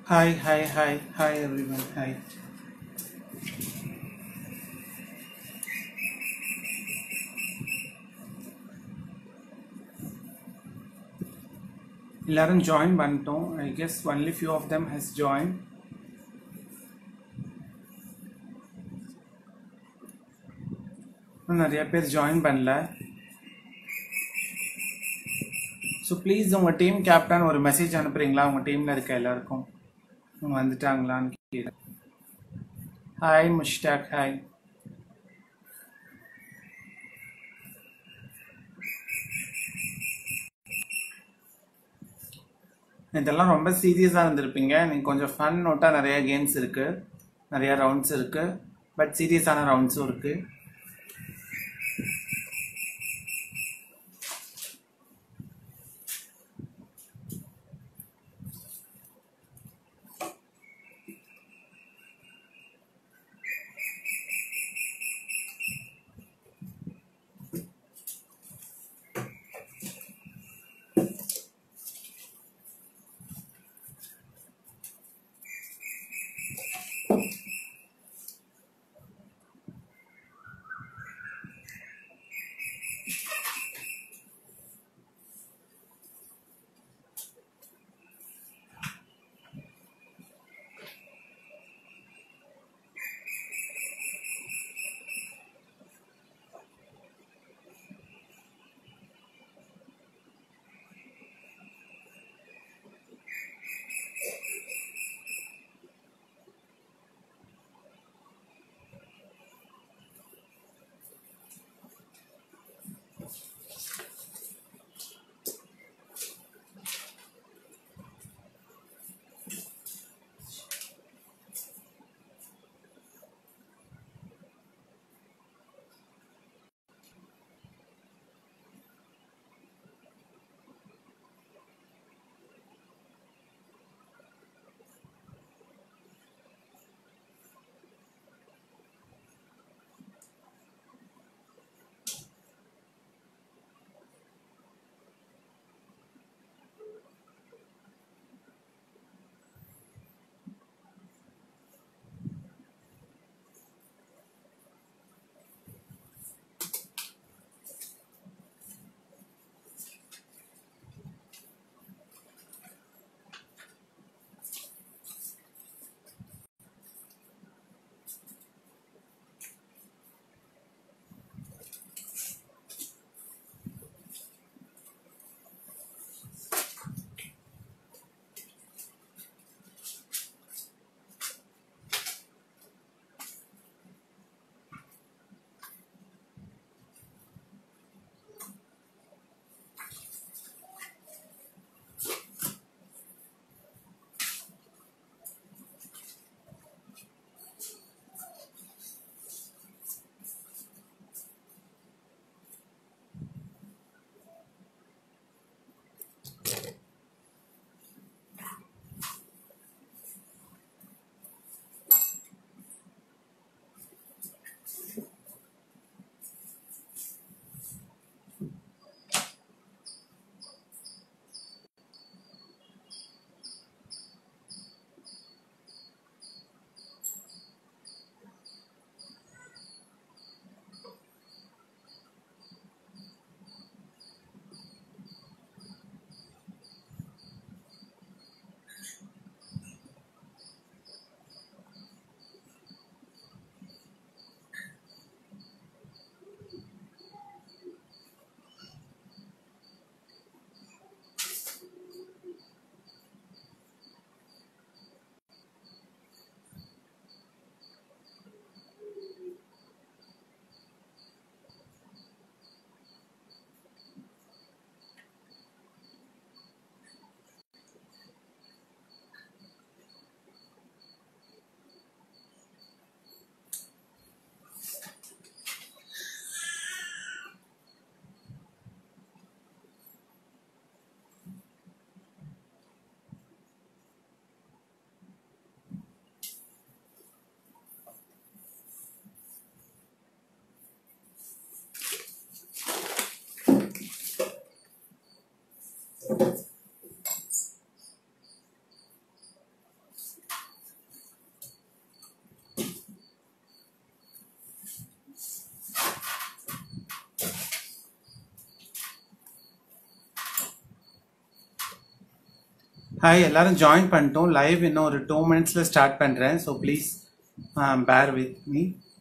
Hi, hi, hi, hi everyone. Hi. எல்லாரும் join பண்ணிட்டோம் I guess only few of them has joined இன்னும் நிறைய பேர் ஜாயின் பண்ணல ஸோ ப்ளீஸ் உங்கள் டீம் கேப்டன் ஒரு மெசேஜ் அனுப்புறீங்களா உங்கள் டீமில் இருக்க எல்லாருக்கும் அவங்க வந்துட்டாங்களான்னு கேட்குறேன் ஹாய் முஷ்டாக் ஹாய் இதெல்லாம் ரொம்ப சீரியஸாக இருந்திருப்பீங்க நீங்கள் கொஞ்சம் ஃபன் நோட்டாக நிறைய கேம்ஸ் இருக்குது நிறைய ரவுண்ட்ஸ் இருக்குது பட் சீரியஸான ரவுண்ட்ஸும் இருக்குது ஹாய் எல்லாரும் ஜாயின் பண்ணிட்டோம் லைவ் இன்னும் ஒரு டூ மினிட்ஸில் ஸ்டார்ட் பண்ணுறேன் so please pair with me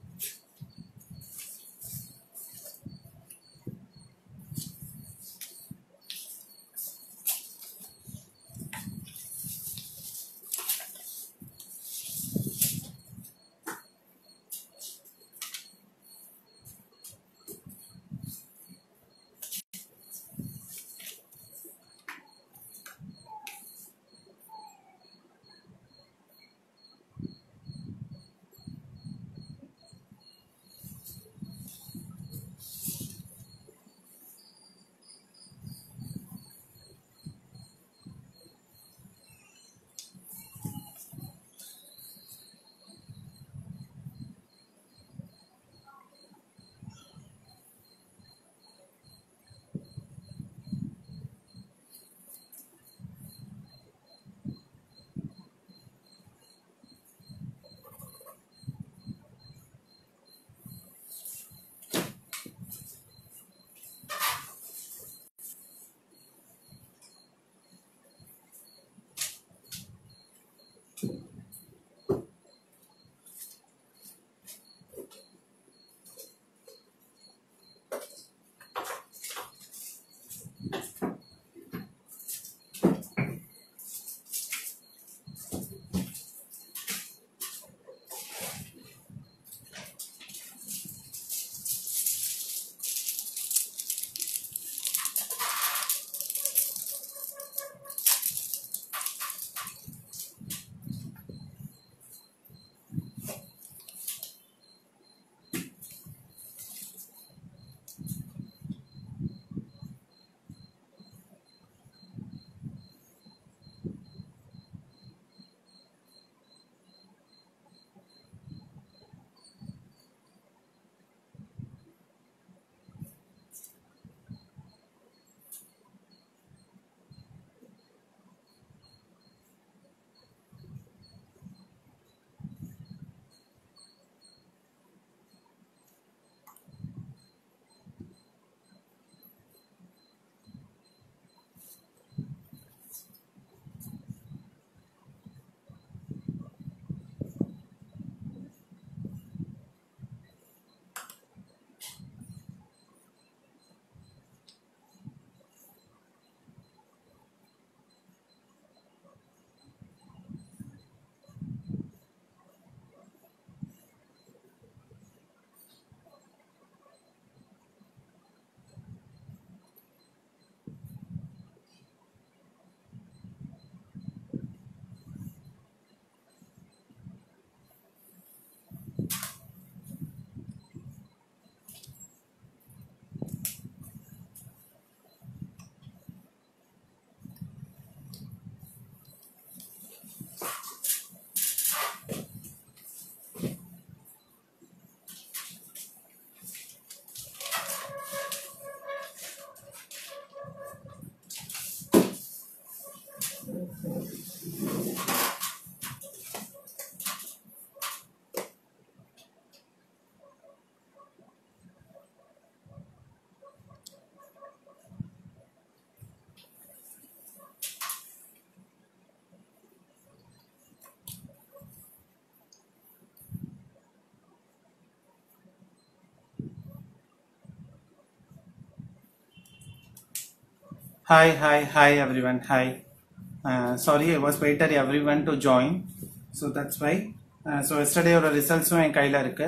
Hi, hi, hi everyone. Hi. Uh, sorry, I was waited everyone to join. So that's why. Uh, so yesterday ஒரு ரிசல்ட்ஸும் என் கையில் இருக்கு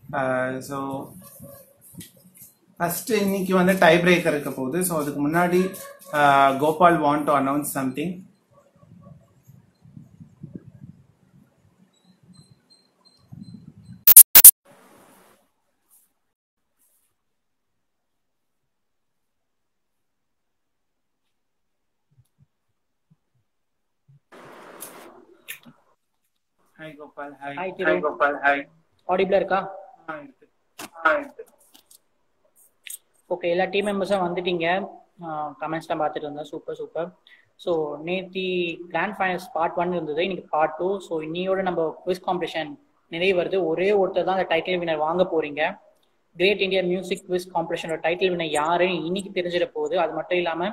ஸோ ஃபஸ்ட்டு இன்னைக்கு வந்து டை பிரேக்கர் இருக்க போகுது ஸோ அதுக்கு முன்னாடி Gopal want to announce something hi Gopal hi Hi, Thiru. Gopal hi ஆடிபிளா இருக்கா ஆ இருக்கு ஆ இருக்கு ஓகே எல்லா டீம் மெம்பர்ஸும் வந்துட்டீங்க கமெண்ட்ஸ்லாம் பார்த்துட்டு இருந்தேன் சூப்பர் சூப்பர் ஸோ நேத்தி கிராண்ட் ஃபைனல்ஸ் பார்ட் ஒன் இருந்தது இன்னைக்கு பார்ட் டூ ஸோ இன்னையோட நம்ம குவிஸ் காம்படிஷன் நிறைவு வருது ஒரே ஒருத்தர் தான் அந்த டைட்டில் வினர் வாங்க போறீங்க கிரேட் இந்தியா மியூசிக் குவிஸ் காம்படிஷனோட டைட்டில் வினர் யாருன்னு இன்னைக்கு தெரிஞ்சிட போகுது அது மட்டும் இல்லாமல்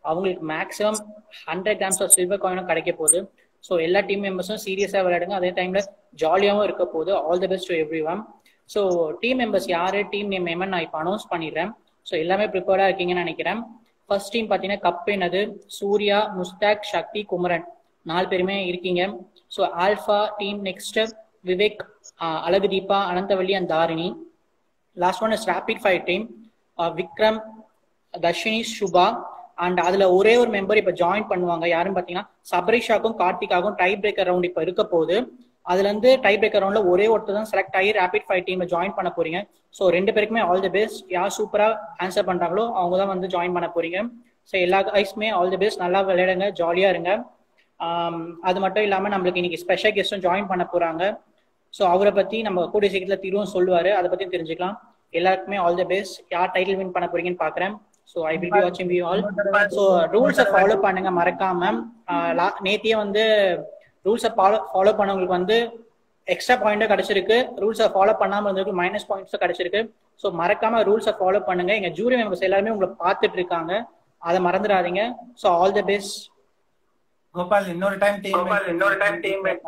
அவங்களுக்கு maximum hundred grams of silver காயினும் கிடைக்க போகுது ஸோ எல்லா டீம் மெம்பர்ஸும் சீரியஸாக விளையாடுங்க அதே டைம்ல ஜாலியாகவும் இருக்க போகுது all the best to everyone so team members யாரு டீம் நேம் என்னன்னு நான் இப்போ அனௌன்ஸ் பண்ணிடுறேன் ஸோ எல்லாமே ப்ரிப்பேர்டாக இருக்கீங்கன்னு நினைக்கிறேன் ஃபர்ஸ்ட் டீம் பார்த்தீங்கன்னா கப் என்னது சூர்யா முஸ்தாக் சக்தி குமரன் நாலு பேருமே இருக்கீங்க so alpha team next Vivek ah Azhagu Deepa Ananthavalli and Tharini last one is rapid fight team Vikram Dharshini Subha and அதுல ஒரே ஒரு மெம்பர் இப்ப ஜாயின் பண்ணுவாங்க யாருன்னு பாத்தீங்கன்னா சபரிஷாக்கும் கார்த்திகாக்கும் டை பிரேக்கர் ரவுண்ட் இப்ப இருக்க போகுது அதுல இருந்து டை பிரேக்கர் ரவுண்ட்ல ஒரே ஒருத்தர் தான் செலக்ட் ஆகி ரேபிட் ஃபைட் டீம்ல ஜாயின் பண்ண போறீங்க ஸோ ரெண்டு பேருக்குமே ஆல் தி பெஸ்ட் யார் சூப்பரா ஆன்சர் பண்றாங்களோ அவங்க தான் வந்து ஜாயின் பண்ண போறீங்க ஸோ எல்லா கைஸ்மே ஆல் தி பெஸ்ட் நல்லா விளையாடுங்க ஜாலியா இருங்க ஆம், அது மட்டும் இல்லாம நம்மளுக்கு இன்னைக்கு ஸ்பெஷல் கெஸ்டும் ஜாயின் பண்ண போறாங்க ஸோ அவரை பத்தி நம்ம கூடிய சீக்கிரத்தில் திருவும் சொல்லுவாரு அதை பத்தி தெரிஞ்சுக்கலாம் எல்லாருக்குமே ஆல் தி பெஸ்ட் யார் டைட்டில் வின் பண்ண போறீங்கன்னு பாக்குறேன் ஸோ ஐ வில் பி வாட்சிங் வி ஆல் ஸோ ரூல்ஸை ஃபாலோ பண்ணுங்க மறக்காம ஆஹ் லா- நேத்தியே வந்து ரூல்ஸை ஃபாலோ ஃபாலோ பண்ணவங்களுக்கு வந்து எக்ஸ்ட்ரா பாயிண்ட்டும் கிடைச்சிருக்கு ரூல்ஸை ஃபாலோ பண்ணாம இருந்தவங்களுக்கு மைனஸ் பாயிண்ட்ஸும் கிடைச்சிருக்கு ஸோ மறக்காம ரூல்ஸை ஃபாலோ பண்ணுங்க எங்க ஜூரி மெம்பர்ஸ் எல்லாருமே உங்களை பார்த்துட்டு இருக்காங்க அதை மறந்துடாதீங்க so all the best Gopal இன்னொரு டைம் டீம் இன்னொரு டைம் டீம்மேட்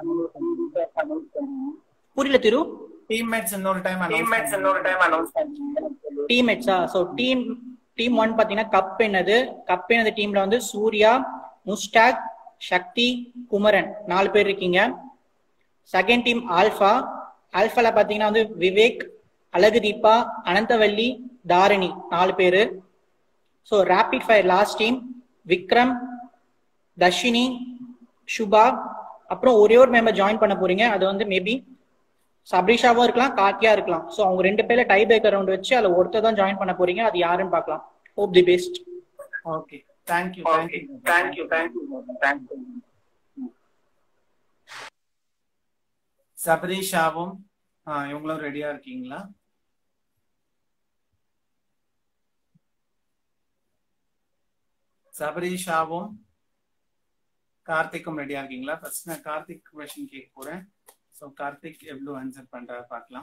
புரியல திரு டீம்மேட்ஸ் இன்னொரு டைம் டீம்மேட்ஸ் இன்னொரு டைம் அனௌன்ஸ் டீம்மேட்ஸா ஸோ டீம் டீம் ஒன் பார்த்தீங்கன்னா கப் என்னது கப் என்னது டீம்ல வந்து சூர்யா முஸ்டாக் சக்தி குமரன் நாலு பேர் இருக்கீங்க செகண்ட் டீம் ஆல்ஃபா ஆல்ஃபால பார்த்தீங்கன்னா வந்து விவேக் அழகு தீபா அனந்தவல்லி தாரிணி நாலு பேர் so rapid fire last team Vikram Dharshini Subha அப்புறம் ஒரே ஒரு மெம்பர் ஜாயின் பண்ண போறீங்க அது வந்து மேபி சப்ரிஷாவும் இருக்கலாம் கார்த்தியா இருக்கலாம் ஸோ அவங்க ரெண்டு பேர்ல டை பிரேக்கர் ரவுண்ட் வச்சு அதுல ஒருத்தர் தான் ஜாயின் பண்ண போறீங்க அது யாருன்னு பார்க்கலாம் hope the best okay thank you okay thank you thank you thank you சபரீஷாவும் ஆ, இவங்களும் ரெடியா இருக்கீங்களா சபரீஷாவும் கார்த்திக்கும் ரெடியா இருக்கீங்களா ஃபர்ஸ்ட் நான் கார்த்திக் கொஸ்டின் கேட்க போறேன் ஸோ கார்த்திக் எவ்வளவு ஆன்சர் பண்றாரு பார்க்கலாம்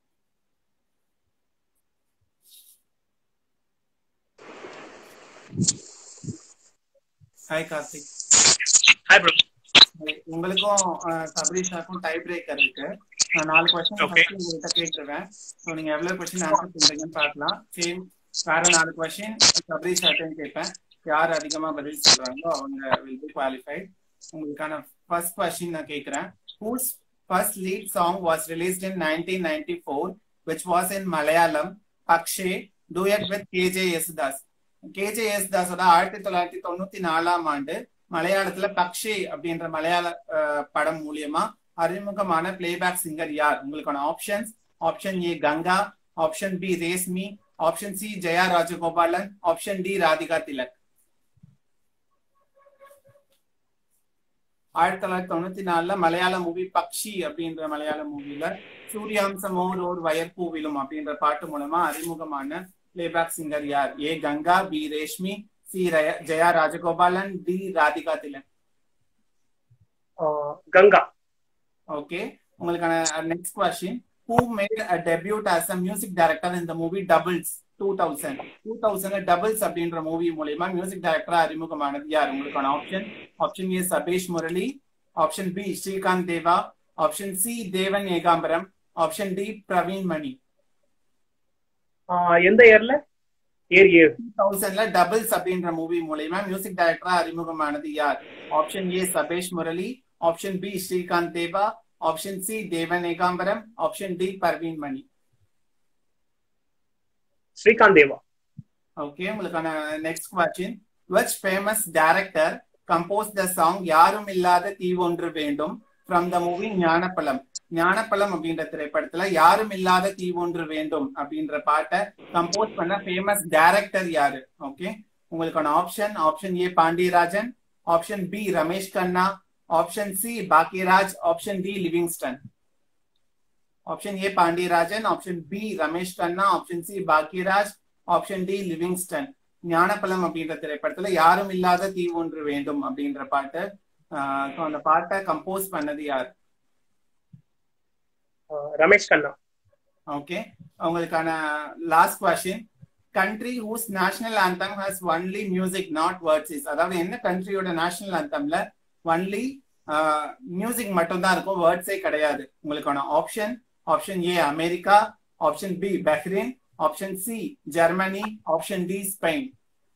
ஹாய் கார்த்திக் ஹாய் ப்ரோ உங்களுக்கும் அஹ், சபரீஷாக்கும் டை பிரேக்கர் இருக்கு நான் நாலு கொஸ்டின் Okay. உங்கள்கிட்ட கேட்டுருவேன் ஸோ நீங்க எவ்வளவு கொஸ்டின் ஆன்சர் பண்றீங்கன்னு பார்க்கலாம் சேம் வேற நாலு கொஸ்டின் சபரீஷாட்டையும் கேட்பேன் யார் அதிகமா பதில் சொல்றாங்களோ அவங்க வில் பி குவாலிஃபைட் உங்களுக்கான ஃபர்ஸ்ட் கொஸ்டின் நான் கேட்கிறேன் whose first lead song was released in nineteen ninety four which was in Malayalam பக்ஷே duet with K J Yesudas K J யேசுதாஸோட ஆயிரத்தி தொள்ளாயிரத்தி தொண்ணூத்தி நாலாம் ஆண்டு மலையாளத்துல பக்ஷே அப்படின்ற மலையாள அஹ், படம் மூலியமா அறிமுகமான பிளேபேக் சிங்கர் யார் உங்களுக்கான options option A Ganga option B Reshmi option C Jaya Rajagopalan option D Radhika Thilak ஆயிரத்தி தொள்ளாயிரத்தி தொண்ணூத்தி நாலுல மலையாள மூவி பக்ஷி அப்படின்ற மலையாள மூவில சூரியாம்சம் ஓர் ஓர் வயற்பூவிலும் அப்படின்ற பாட்டு மூலமா அறிமுகமான பிளேபேக் சிங்கர் யார் A Ganga B Reshmi C ரய- ஜெயா ராஜகோபாலன் டி ராதிகா திலக் கங்கா ஓகே உங்களுக்கான next question who made a debut as a music director இந்த movie doubles two thousand two thousand doubles அப்படின்ற மூவி மூலியமா மியூசிக் டைரக்டரா அறிமுகமானது யார் உங்களுக்கான option option A Sabesh Murali option B Srikanth Deva option C Devan Ekambaram option D Praveen Mani எந்த இயர்ல இயர் இயர் டூ தௌசண்ட்ல டபுள்ஸ் அப்படின்ற மூவி மூலியமா மியூசிக் டைரக்டரா அறிமுகமானது யார் option A Sabesh Murali option B Srikanth Deva option C Devan Ekambaram option D Parveen Mani Srikanth Deva okay உங்களுக்கான next question which famous director compose the song யாரும் இல்லாத தீ ஒன்று வேண்டும் ஃப்ரம் த மூவி ஞானப்பழம் ஞானப்பழம் அப்படின்ற திரைப்படத்துல யாரும் இல்லாத தீ ஒன்று வேண்டும் அப்படின்ற பாட்டை கம்போஸ் பண்ண ஃபேமஸ் டைரக்டர் யாரு ஓகே உங்களுக்கான option option A Pandiarajan option B Ramesh Kanna option C Bhagyaraj option D Livingston option A Pandiarajan option B Ramesh Kanna option C Bhagyaraj option D Livingston Gnanapazham அப்படின்ற திரைப்படத்துல யாரும் இல்லாத தீ ஒன்று வேண்டும் அப்படின்ற பாட்டு ஆஹ் so அந்த பாட்டை கம்போஸ் பண்ணது யார் ரமேஷ் கண்ணா ஓகே உங்களுக்கான last question country whose national anthem has only music not words is அதாவது என்ன கண்ட்ரியோட நேஷனல் ஆந்தம்ல ஒன்லி மியூசிக் மட்டும் தான் இருக்கும் வேர்ட்ஸே கிடையாது உங்களுக்கான option option A America option B Bahrain option C Germany option D Spain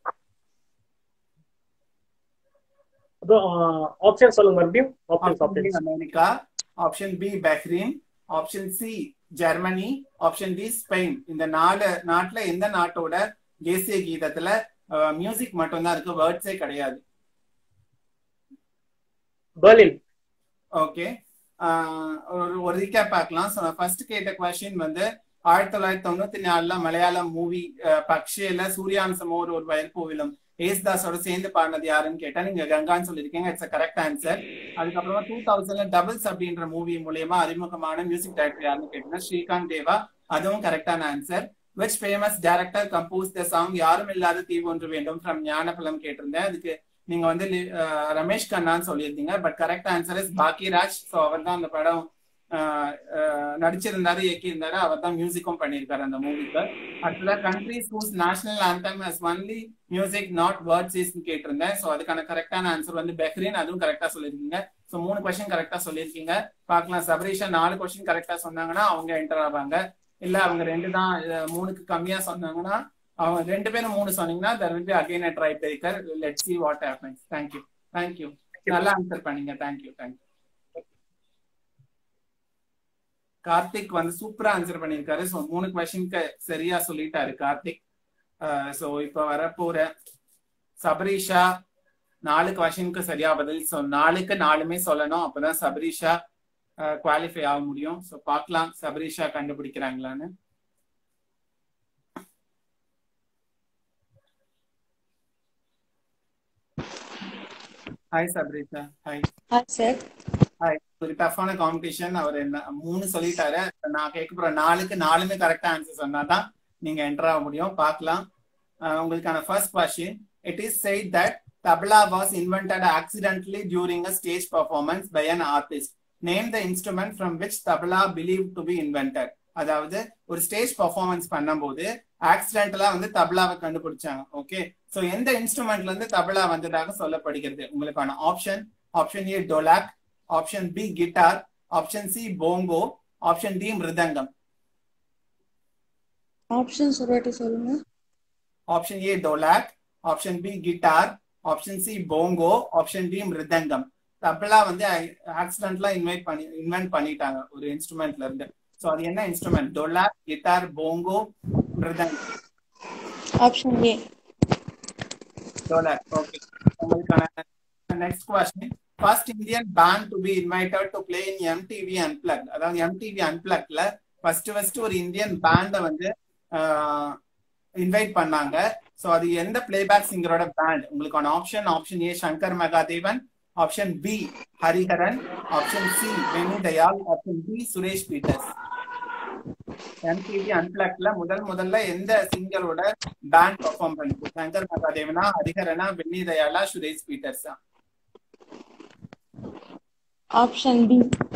option சொல்லுங்க மறுபடியும் options option B options America option B Bahrain option C Germany option D Spain இந்த நாலு நாட்டுல எந்த நாட்டோட தேசிய கீதத்துல மியூசிக் மட்டும் தான் இருக்கு வேர்ட்ஸே கிடையாது பெர்லின் ஓகே ஒரு ஒரு ரீகேப் பார்க்கலாம் ஸோ ஃபர்ஸ்ட் கேட்ட கொஸ்டின் வந்து ஆயிரத்தி தொள்ளாயிரத்தி தொண்ணூத்தி நாலுல மலையாளம் மூவி பக்ஷேல சூர்யாம்சமோ ஒரு ஒரு வயற்பூவிலும் ஏசுதாஸோட சேர்ந்து பாடினது யாருன்னு கேட்டா நீங்க கங்கான்னு சொல்லியிருக்கீங்க இட்ஸ் கரெக்ட் ஆன்சர் அதுக்கப்புறமா டூ தௌசண்ட்ல டபுள்ஸ் அப்படின்ற மூவி மூலியமா அறிமுகமான மியூசிக் டைரக்டர் யாருன்னு கேட்டீங்கன்னா ஸ்ரீகாந்த் தேவா அதுவும் கரெக்டான answer which famous director compose the song யாரும் இல்லாத தீவு ஒன்று வேண்டும் ஃப்ரம் ஞானபலம் கேட்டிருந்தேன் அதுக்கு நீங்க வந்து லி- அஹ் ரமேஷ் கண்ணான்னு சொல்லியிருந்தீங்க but correct answer is Bhagyaraj so அவர் தான் அந்த படம் அஹ், அஹ், நடிச்சிருந்தாரு இயக்கியிருந்தாரு அவர் தான் மியூசிக்கும் பண்ணியிருக்காரு அந்த மூவிக்கு அடுத்ததா countries whose national anthem has only music not words is கேட்டிருந்தேன் ஸோ அதுக்கான கரெக்டான ஆன்சர் வந்து பெஹ்ரின் அதுவும் கரெக்டா சொல்லியிருக்கீங்க ஸோ மூணு கொஸ்டின் கரெக்டா சொல்லியிருக்கீங்க பார்க்கலாம் சபரீஷா நாலு கொஸ்டின் கரெக்டா சொன்னாங்கன்னா அவங்க என்டர் ஆவாங்க இல்ல அவங்க ரெண்டு தான் அஹ், மூணுக்கு கம்மியா சொன்னாங்கன்னா அவங்க ரெண்டு பேரும் மூணு சொன்னீங்கன்னா there will be again a try breaker let's see what happens thank you thank you நல்லா ஆன்சர் பண்ணீங்க thank you thank you Karthik வந்து சூப்பரா ஆன்சர் பண்ணிருக்காரு சோ மூணு கொஸ்டினுக்கு சரியா சொல்லிட்டாரு கார்த்திக் சோ இப்ப வரப்போற சபரீஷா நாலு கொஸ்டினுக்கு சரியா பதில் சோ நாலுக்கு நாலுமே சொல்லணும் அப்பதான் சபரீஷா குவாலிஃபை ஆக முடியும் சோ பார்க்கலாம் சபரீஷா கண்டுபிடிக்கிறாங்களான்னு hi Sabareesha hi Hi, sir. Hi ஒரு டஃப்பான காம்படிஷன் அவர் என்ன மூணு சொல்லிட்டாரு நான் கேட்க போற நாலுக்கு நாலுமே கரெக்டா ஆன்சர் சொன்னாதான் நீங்க என்டர் ஆக முடியும் பார்க்கலாம் அஹ் உங்களுக்கான first question it is said that tabla was invented accidentally during a stage performance by an artist name the instrument from which tabla believed to be invented அதாவது ஒரு ஸ்டேஜ் பர்ஃபார்மன்ஸ் பண்ணும்போது ஆக்சிடென்டலா வந்து தபலாவை கண்டுபிடிச்சாங்க ஓகே சோ எந்த இன்ஸ்ட்ருமெண்ட்ல இருந்து தபலா வந்ததாக சொல்லப்படுகிறது உங்களுக்கான option option A dholak option B guitar option C bongo option D mridangam Options ஒரு வாட்டி சொல்லுங்க option A dholak option B guitar option C bongo option D mridangam tabla வந்து ஆக்சிடென்ட்லாம் இன்வைட் பண்ணி இன்வென்ட் பண்ணிட்டாங்க ஒரு இன்ஸ்ட்ருமெண்ட்ல இருந்து சோ அது என்ன instrument dholak guitar bongo mridangam Option A. Dholak okay உங்களுக்கான next question first Indian band to be invited to play in MTV unplug அதாவது எம்டிவி அன்பிளக்ல ஃபர்ஸ்ட் ஃபர்ஸ்ட் ஒரு இந்தியன் பேண்டை வந்து இன்வைட் பண்ணாங்க சோ அது எந்த பிளேபேக் சிங்கரோட பேண்ட் உங்களுக்கான option option A Shankar Mahadevan option B Hariharan option C Benny Dayal option B Suresh Peters MTV அன்பிளக்ல முதல் முதல்ல எந்த சிங்கரோட பேண்ட் பெர்ஃபார்ம் பண்ணுது சங்கர் மகாதேவனா ஹரிஹரனா வெண்ணி தயாலா சுரேஷ் பீட்டர்ஸா Option B.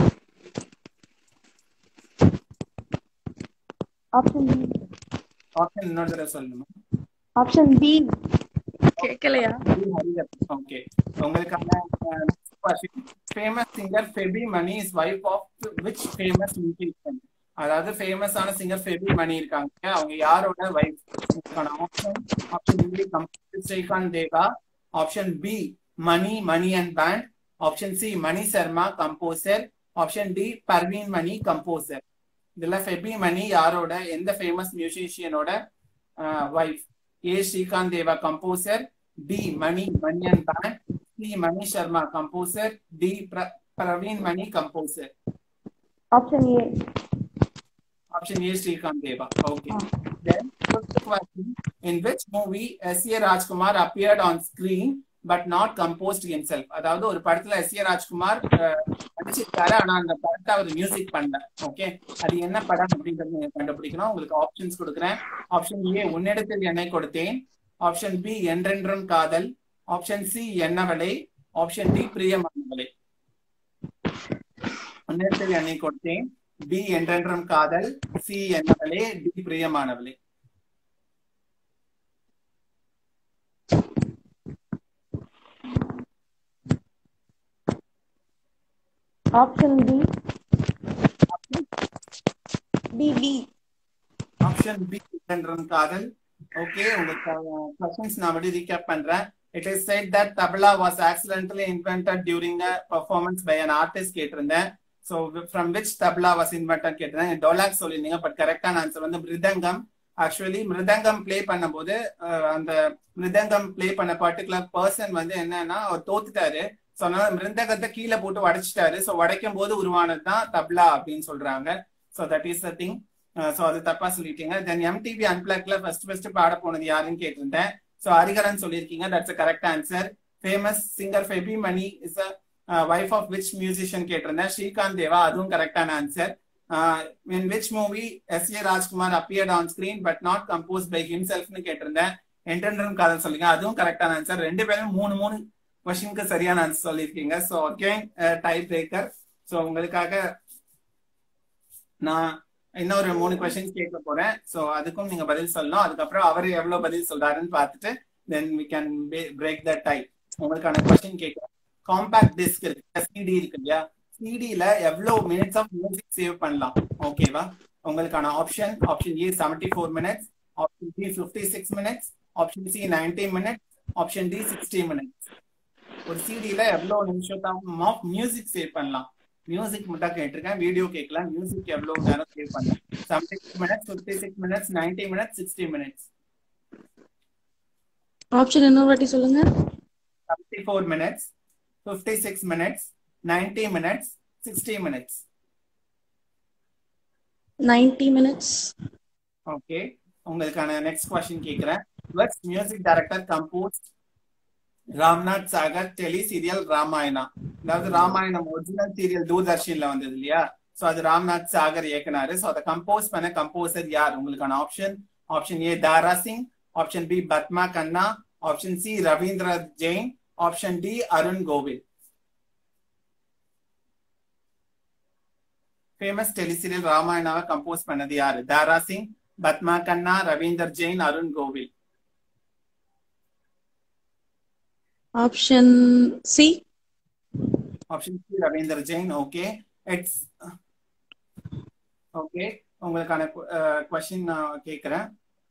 Option B. Option இன்னொரு தடவை சொல்லணுமா Option B. கேட்கலையா ஓகே உங்களுக்கான famous singer Febi Mani is wife of which famous musician அதாவது ஃபேமஸான சிங்கர் ஃபெபி மணி இருக்காங்க அவங்க யாரோட வைஃப் உங்களுக்கான option option B composer Srikanth Deva option B Mani Mani and band option C Mani Sharma composer option D Parveen Mani composer இதுல ஃபெபி மணி யாரோட எந்த ஃபேமஸ் மியூசிஷியனோட wife A Srikanth Deva composer D Mani Mani and band C Mani Sharma composer D Praveen Mani composer Option A. Option A Srikanth Deva okay then fifth question in which movie S A Rajkumar appeared on screen but not composed himself அதாவது ஒரு படத்துல S A Rajkumar அஹ், நடிச்சிருக்காரு ஆனா அந்த படத்தை அவர் music பண்ணல okay அது என்ன படம் அப்படின்றது நீங்க கண்டுபிடிக்கணும் உங்களுக்கு ஆப்ஷன்ஸ் கொடுக்குறேன் ஆப்ஷன் ஏ உன்னிடத்தில் என்னை கொடுத்தேன் option B Endrendrum Kadhal option C Ennavale option D Priyamanavale Unnidathil Ennai Koduthen B Endrendrum Kadhal C Ennavale D Priyamanavale option B B B option B Endran Kadhal okay உங்க கொஸ்டின்ஸ் நான் அப்படி ரீகேப் பண்றேன் it is said that tabla was accidentally invented during a performance by an artist கேட்டிருந்தேன் so from which tabla was invented கேட்டிருந்தேன் டோலாக் சொல்லியிருந்தீங்க but கரெக்டான answer வந்து மிருதங்கம் actually மிருதங்கம் play பண்ணும்போது அஹ், அந்த மிருதங்கம் ப்ளே பண்ண பர்டிகுலர் பர்சன் வந்து என்னன்னா அவர் தோத்துட்டாரு ஸோ அதனால மிருதங்கத்தை கீழே போட்டு உடைச்சிட்டாரு ஸோ உடைக்கும் போது உருவானது தான் தப்லா அப்படின்னு சொல்றாங்க so that is the thing so அது தப்பா சொல்லிட்டீங்க தென் எம்டிவி அன்பிளாக்ல ஃபர்ஸ்ட் ஃபர்ஸ்ட் பாட போனது யாருன்னு கேட்டிருந்தேன் ஸோ ஹரிகரன் சொல்லியிருக்கீங்க that's correct answer famous singer Febi Mani is a wife of which musician கேட்டிருந்தேன் ஸ்ரீகாந்த் தேவா அதுவும் கரெக்டான answer in which movie S A Rajkumar appeared on screen but not compose by ஹிம்செல்ஃப்னு கேட்டிருந்தேன் என்டென்டன் காதல் சொல்லுங்க அதுவும் கரெக்டான ஆன்சர் ரெண்டு பேரும் மூணு மூணு கொஸ்டினுக்கு சரியான ஆன்சர் சொல்லியிருக்கீங்க so again tie breaker so உங்களுக்காக நான் இன்னொரு மூணு கொஸ்டின்ஸ் கேட்க போறேன் ஸோ அதுக்கும் நீங்க பதில் சொல்லணும் அதுக்கப்புறம் அவர் எவ்வளவு பதில் சொல்றாருன்னு பார்த்துட்டு then we can break the tie உங்களுக்கான கொஸ்டின் கேட்கிறேன் காம்பேக்ட் டிஸ்க் இருக்கு சிடி இருக்கு இல்லையா சிடில எவ்வளவு மினிட்ஸ் ஆஃப் மியூசிக் சேவ் பண்ணலாம் ஓகேவா உங்களுக்கான option option A seventy four minutes option B fifty six minutes option C ninety minutes option D sixty minutes ஒரு சிடில எவ்வளவு நிமிஷம் ஆஃப் மியூசிக் சேவ் பண்ணலாம் மியூசிக் மட்டும் கேட்டிருக்கேன் வீடியோ கேட்கலாம் மியூசிக் எவ்வளவு நேரம் சேவ் பண்ணலாம் seventy six minutes fifty six minutes ninety minutes sixty minutes option இன்னொரு வாட்டி சொல்லுங்க seventy four minutes fifty six minutes ninety minutes sixty minutes ninety minutes okay உங்களுக்கான நெக்ஸ்ட் கொஸ்டின் கேக்குறேன் which music director compose Ramnath Sagar tele serial Ramayana அதாவது Ramayanam original serial தூர்தர்ஷன்ல வந்தது இல்லையா so அது ராம்நாத் சாகர் இயக்குனாரு சோ அதை கம்போஸ் பண்ண கம்போசர் யார் உங்களுக்கான option option A Tara Singh option B Padma Khanna option C Ravindra Jain option D Arun Kovil famous டெலிசீரியல் ராமாயணாவை compose பண்ணது யாரு தாரா சிங் பத்மா கண்ணா Ravinder Jain Arun Kovil option C option C Ravinder Jain okay it's okay உங்களுக்கான கொஸ்டின் நான் கேட்கிறேன்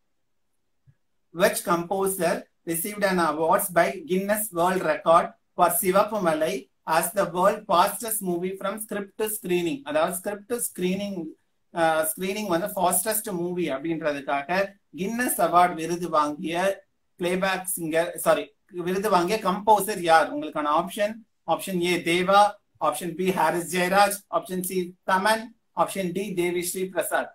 which composer received an awards by Guinness world record for Sivappu Malai as the world fastest movie from script screening அதாவது script screening screening வந்து fastest movie அப்படின்றதுக்காக Guinness award விருது வாங்கிய playback singer sorry விருது வாங்கிய கம்போசர் யார் உங்களுக்கான option option A Deva option B Harris Jayaraj option C Thaman option D Devi Sri Prasad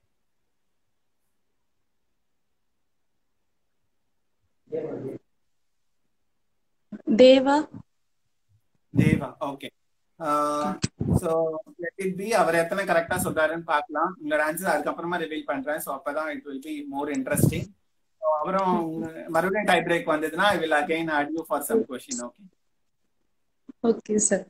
Deva Deva okay so let it be அவர் எத்தனை கரெக்டா சொல்றாருன்னு பார்க்கலாம் உங்களோட ஆன்சர் அதுக்கப்புறமா ரிவீல் பண்றேன் சோ அப்பதான் it will be more interesting அப்புறம் மறுபடியும் டை பிரேக் வந்ததுன்னா I will again add you for some question okay okay sir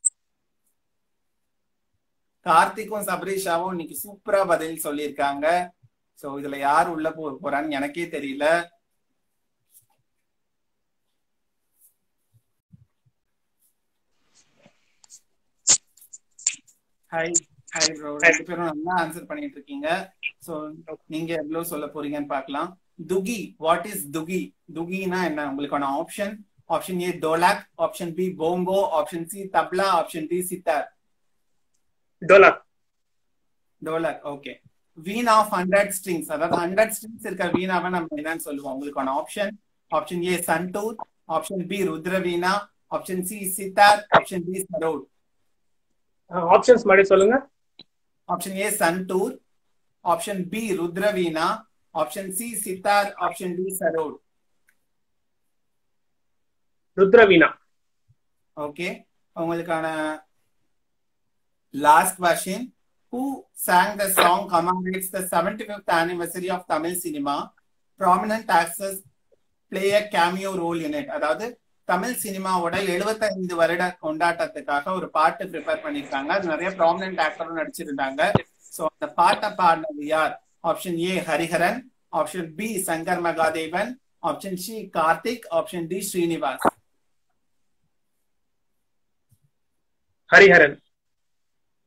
கார்த்திக்கும் சபரீஷாவும் இன்னைக்கு சூப்பரா பதில் சொல்லியிருக்காங்க சோ இதுல யார் உள்ள போ போறான்னு எனக்கே தெரியல ஹாய் ஹாய் ப்ரோ ரெண்டு பேரும் நல்லா ஆன்சர் பண்ணிட்டு இருக்கீங்க சோ நீங்க எவ்வளவு சொல்ல போறீங்கன்னு பார்க்கலாம் துகி வாட் இஸ் துகி துகினா என்ன உங்களுக்கான option option A dholak option B bongo option C tabla option D sitar dholak dholak okay veena of hundred strings அதாவது ஹண்ட்ரட் ஸ்ட்ரிங்ஸ் இருக்கிற வீணாவை நம்ம என்னன்னு சொல்லுவோம் உங்களுக்கான option option A santoor option B rudra veena option C sitar option D sarod options மாதிரி சொல்லுங்க option A santoor option B rudra veena option C sitar option D sarod rudra veena okay உங்களுக்கான last question who sang the song commemorates the 75th anniversary of Tamil cinema. Prominent actors play a cameo role in it. அதாவது தமிழ் சினிமாவோட 75 வருட கொண்டாட்டத்துக்காக ஒரு பாட்டு prepare பண்ணிருக்காங்க அது நிறைய prominent ஆக்டரும் நடிச்சிருந்தாங்க சோ அந்த பாட்டை பாடினது யார் option A Hariharan option B Shankar Mahadevan option C Karthik option D Srinivas Hariharan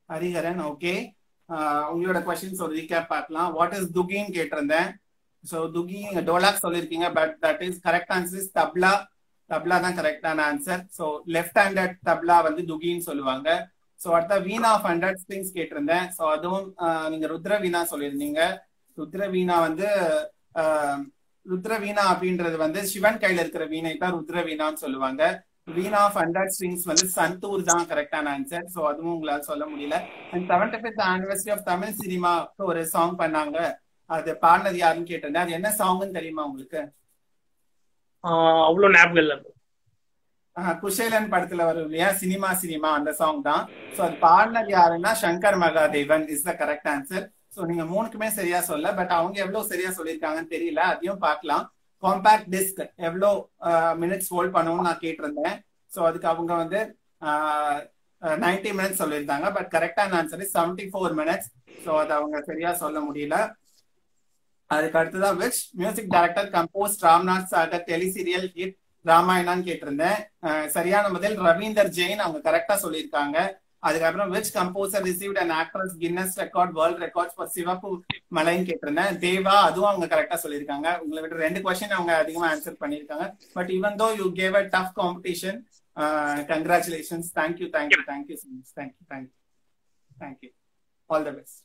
Hariharan okay உங்களோட கொஸ்டின்ஸ் ஒரு ரீகேப் பார்க்கலாம் வாட் இஸ் துகின்னு கேட்டிருந்தேன் ஸோ துகி டோலாக் சொல்லியிருக்கீங்க but that is correct answer is tabla tabla தான் கரெக்டான answer so left handed tabla வந்து துகின்னு சொல்லுவாங்க ஸோ அடுத்த வீணா ஆஃப் ஹண்ட்ரட் ஸ்ட்ரிங்ஸ் கேட்டிருந்தேன் ஸோ அதுவும் ஆஹ், நீங்க ருத்ர வீணா சொல்லியிருந்தீங்க ருத்ர வீணா வந்து ஆஹ், ருத்ர வீணா அப்படின்றது வந்து சிவன் கையில இருக்கிற வீணை தான் ருத்ர வீணான்னு சொல்லுவாங்க வீணா ஆஃப் ஹண்ட்ரட் ஸ்ட்ரிங்ஸ் வந்து சந்தூர் தான் கரெக்டான ஆன்சர் ஸோ அதுவும் உங்களால சொல்ல முடியல and seventy fifth anniversary of Tamil cinema ஒரு சாங் பண்ணாங்க அது பாடினது யாருன்னு கேட்டிருந்தேன் அது என்ன சாங்னு தெரியுமா உங்களுக்கு ஆஹ் அவ்வளவு ஞாபகம் இல்ல bro. ஆஹ் குஷேலன் படத்துல வரும் இல்லையா சினிமா சினிமா அந்த சாங் தான் ஸோ அது பாடினது யாருன்னா Shankar Mahadevan is the correct answer so நீங்க மூணுக்குமே சரியா சொல்ல பட் அவங்க எவ்வளவு சரியா சொல்லியிருக்காங்கன்னு தெரியல அதையும் பார்க்கலாம் காம்பேக்ட் டிஸ்க் எவ்வளோ மினிட்ஸ் ஹோல்ட் பண்ணுவோம்னு நான் கேட்டிருந்தேன் ஸோ அதுக்கு அவங்க வந்து நைன்டி மினிட்ஸ் சொல்லியிருந்தாங்க பட் கரெக்டான answer seventy four minutes so அது அவங்க சரியா சொல்ல முடியல அதுக்கு அடுத்ததான் which music director compose Ramnath Sagar teleserial hit ராமாயணான்னு கேட்டிருந்தேன் அஹ் சரியான பதில் ரவீந்தர் ஜெயின் அவங்க கரெக்டா சொல்லியிருக்காங்க அதுக்கப்புறம் which composer received and actress Guinness record world records for Sivappu மலைன்னு கேட்டிருந்தேன் தேவா அதுவும் அவங்க கரெக்டா சொல்லியிருக்காங்க உங்களை விட்டு ரெண்டு கொஸ்டின் அவங்க அதிகமா ஆன்சர் பண்ணியிருக்காங்க but even though you gave a tough competition congratulations thank you thank you thank you so much thank you thank you thank you all the best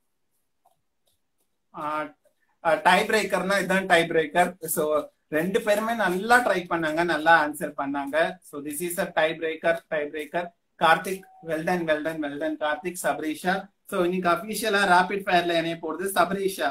tie பிரேக்கர்னா இதுதான் டை பிரேக்கர் ஸோ ரெண்டு பேருமே நல்லா ட்ரை பண்ணாங்க நல்லா ஆன்சர் பண்ணாங்க so this is a tie breaker tie breaker Karthik well done well done well done Karthik Sabarisha so இன்னைக்கு அபிஷியலா ராபிட் ஃபயர்ல இணைய போறது சபரீஷா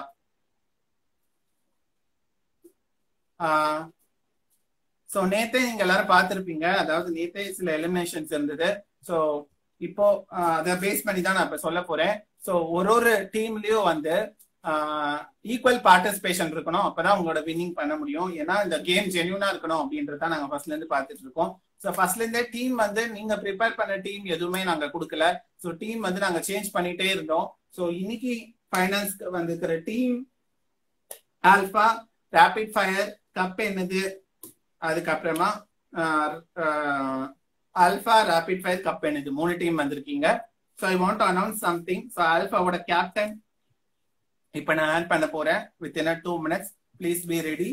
ஸோ நேத்தே நீங்க எல்லாரும் பார்த்திருப்பீங்க அதாவது நேத்தே சில எலிமினேஷன்ஸ் இருந்தது ஸோ இப்போ ஆஹ் அதை பேஸ் பண்ணி தான் நான் இப்ப சொல்ல போறேன் ஸோ ஒரு ஒரு டீம்லயும் வந்து ஈக்குவல் பார்ட்டிசிபேஷன் இருக்கணும் அப்பதான் உங்களோட வின்னிங் பண்ண முடியும் ஏன்னா இந்த கேம் ஜென்யூனா இருக்கணும் அப்படின்றத நாங்க ஃபர்ஸ்ட்ல இருந்து பார்த்துட்டு இருக்கோம் ஸோ ஃபர்ஸ்ட்ல இருந்தே டீம் வந்து நீங்க ப்ரிப்பேர் பண்ண டீம் எதுவுமே நாங்க கொடுக்கல ஸோ டீம் வந்து நாங்க சேஞ்ச் பண்ணிட்டே இருந்தோம் ஸோ இன்னைக்கு ஃபைனல்ஸ்க்கு வந்திருக்கிற team alpha rapid fire cup என்னது அதுக்கப்புறமா ஆல்பா ரேபிட் ஃபயர் கப் என்னது மூணு டீம் வந்திருக்கீங்க so I want announce something so ஆல்பாவோட கேப்டன் இப்ப நான் ஆட் பண்ண போறேன் with in two minutes please be ready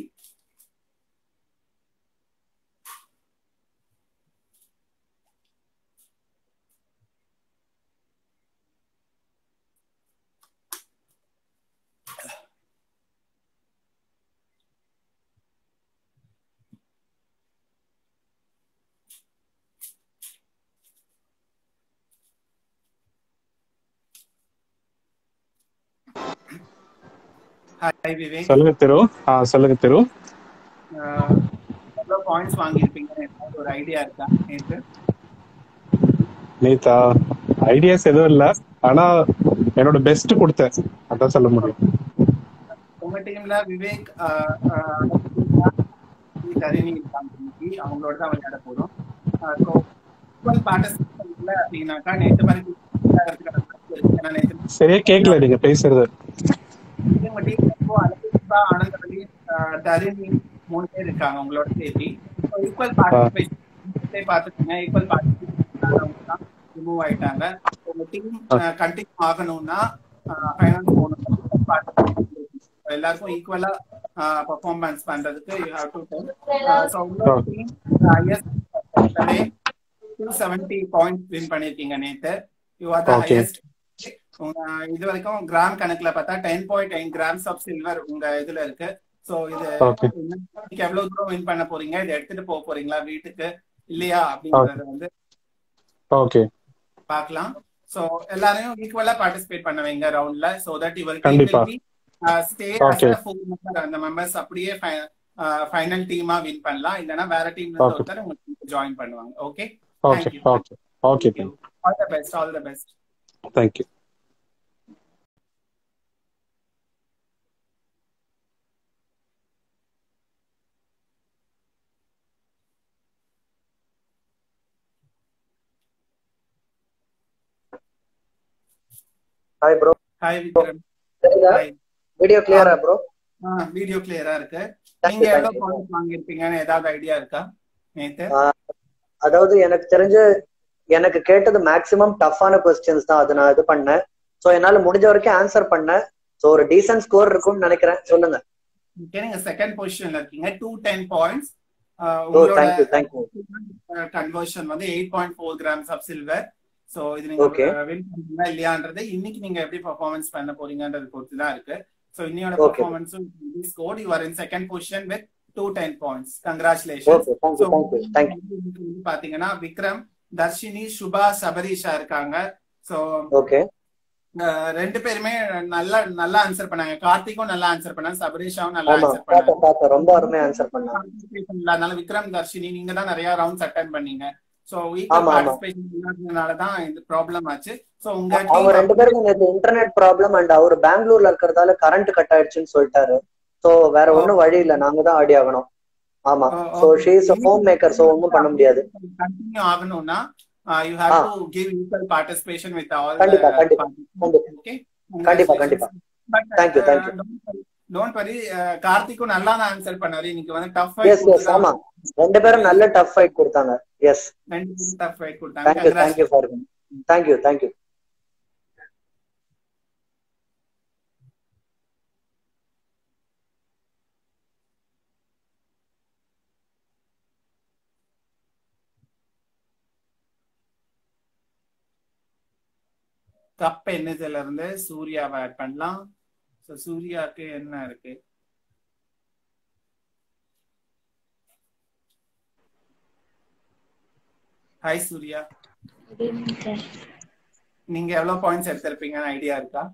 hi Vivek சொல்லுங்க திரு ஆ சொல்லுங்க திரு அஹ், எவ்வளவு பாயிண்ட்ஸ் வாங்கியிருப்பீங்கன்னு ஏதாவது ஒரு ஐடியா இருக்கா நேற்று நேத்தா ஐடியாஸ் எதுவும் இல்ல ஆனா என்னோட பெஸ்ட் கொடுத்தேன் அதான் சொல்ல முடியும் உங்க டீம்ல விவேக் அஹ், அஹ், தரிணி இருக்காங்க இன்னைக்கு. அவங்களோட தான் விளையாட போறோம் ஸோ பார்ட்டிசிபேஷன்ல அப்படின்னாக்கா நேற்று வரைக்கும் ஏன்னா நேற்று சரியா கேட்கல நீங்க பேசுறது உங்க டீம் இப்போ அலபிபா ஆனந்தவல்லி அஹ், தரிணி மூணு பேர் இருக்காங்க உங்களோட சேர்த்து ஈக்குவல் பார்ட்டிசிபேஷன் பார்த்துக்கோங்க ஈக்குவல் பார்ட்டிசிபேஷன் தான் ரிமூவ் ஆயிட்டாங்க உங்க டீம் கண்டினியூ ஆகணும்னா ஃபைனல் போகணும் எல்லாருக்கும் ஈக்குவலா பர்ஃபார்மன்ஸ் பண்றதுக்கு you have to tell so உங்களோட team highest two seventy point win பண்ணிருக்கீங்க நேத்து you are the Okay. Highest இது வரைக்கும் கிராம் கணக்குல பார்த்தா ten point nine grams of silver உங்க இதுல இருக்கு சோ இது Okay. இன்னைக்கு எவ்வளவு தூரம் வின் பண்ண போறீங்க இதை எடுத்துட்டு போக போறீங்களா வீட்டுக்கு இல்லையா அப்படிங்கறத வந்து ஓகே பார்க்கலாம் சோ எல்லாரையும் ஈக்குவலா பார்ட்டிசிபேட் பண்ண வைங்க ரவுண்ட்ல சோ தட் இவர் கண்டிப்பா. Stay Okay. அந்த மெம்பர்ஸ் அப்படியே ஃபைனல் டீமா வின் பண்ணலாம் இல்லனா வேற டீம்ல இருந்து Okay. ஒருத்தர் உங்களுக்கு ஜாயின் பண்ணுவாங்க okay okay okay okay all the best all the best thank you hi bro hi Vikram Saritha hi video கிளியரா ப்ரோ வீடியோ கிளியரா இருக்கு நீங்க எவ்வளவு பாயிண்ட்ஸ் வாங்கியிருப்பீங்கன்னு ஏதாவது ஐடியா இருக்கா நேத்து அதாவது எனக்கு தெரிஞ்ச எனக்கு கேட்டது மேக்ஸிமம் டஃப்பான கொஸ்டின்ஸ் தான் அது நான் இது பண்ணேன் ஸோ என்னால முடிஞ்ச வரைக்கும் ஆன்சர் பண்ணேன் ஸோ ஒரு டீசன்ட் ஸ்கோர் இருக்கும்னு நினைக்கிறேன் சொல்லுங்க ஓகே நீங்க செகண்ட் பொசிஷன்ல இருக்கீங்க two ten points oh thank you thank you conversion வந்து eight point four grams of silver so இது நீங்க Okay. வின் பண்ணீங்களா இல்லையான்றது இன்னைக்கு நீங்க எப்படி பெர்ஃபார்மன்ஸ் பண்ண போறீங்கன்றது பொறுத்து தான் இருக்கு ஸோ இன்னையோட Okay. பெர்ஃபார்மன்ஸும் score you are in second position with two ten points congratulation okay thank you thank you thank you பாத்தீங்கன்னா விக்ரம் தர்ஷினி சுபா சபரீஷா இருக்காங்க ஸோ ஓகே ரெண்டு பேருமே நல்லா நல்லா ஆன்சர் பண்ணாங்க கார்த்திக்கும் நல்லா ஆன்சர் பண்ணாங்க சபரீஷாவும் நல்லா ஆமா ஆன்சர் பண்ணாங்க பார்த்தேன் பார்த்தேன் ரொம்ப அருமையா ஆன்சர் பண்ணாங்க participation இல்லாதனால விக்ரம் தர்ஷினி நீங்க தான் நிறைய ரவுண்ட்ஸ் அட்டன் பண்ணீங்க சோ ஆமா, ஆமா. பார்ட்டிசிபேஷன் இல்லாதனால தான் இந்த ப்ராப்ளம் ஆச்சு சோ உங்க அவங்க team ரெண்டு பேருக்கும் நேற்று இன்டர்நெட் ப்ராப்ளம் அண்ட் அவர் பெங்களூர்ல இருக்கிறதால கரண்ட் கட் ஆயிடுச்சுன்னு சொல்லிட்டாரு சோ வேற ஒண்ணும் வழி இல்ல நாங்க தான் ஆடி ஆகணும் ஆமா Oh, so okay. She is home maker so ஒன்றும் பண்ண முடியாது கண்டினியூ ஆகணும்னா you have ah. To give equal participation with all கண்டிப்பா, கண்டிப்பா, கண்டிப்பா. ஓகே கண்டிப்பா, கண்டிப்பா. Thank you, thank you. Don't worry கார்த்திக்கும் நல்லா தான் ஆன்சர் பண்ணாரு இன்னைக்கு வந்து டஃப் எஸ் எஸ் ஆமா ரெண்டு பேரும் நல்ல டஃப் ஃபைட் கொடுத்தாங்க எஸ் ரெண்டு டஃப் ஃபைட் தேங்க்யூ கொடுத்தாங்க thank you for thank you thank you cup என்னதுல இருந்து சூர்யாவை ஆட் பண்ணலாம் ஸோ சூர்யாக்கு என்ன இருக்கு ஹாய் சூர்யா நீங்க எவ்வளவு பாயிண்ட்ஸ் எடுத்திருப்பீங்கன்னு ஐடியா இருக்கா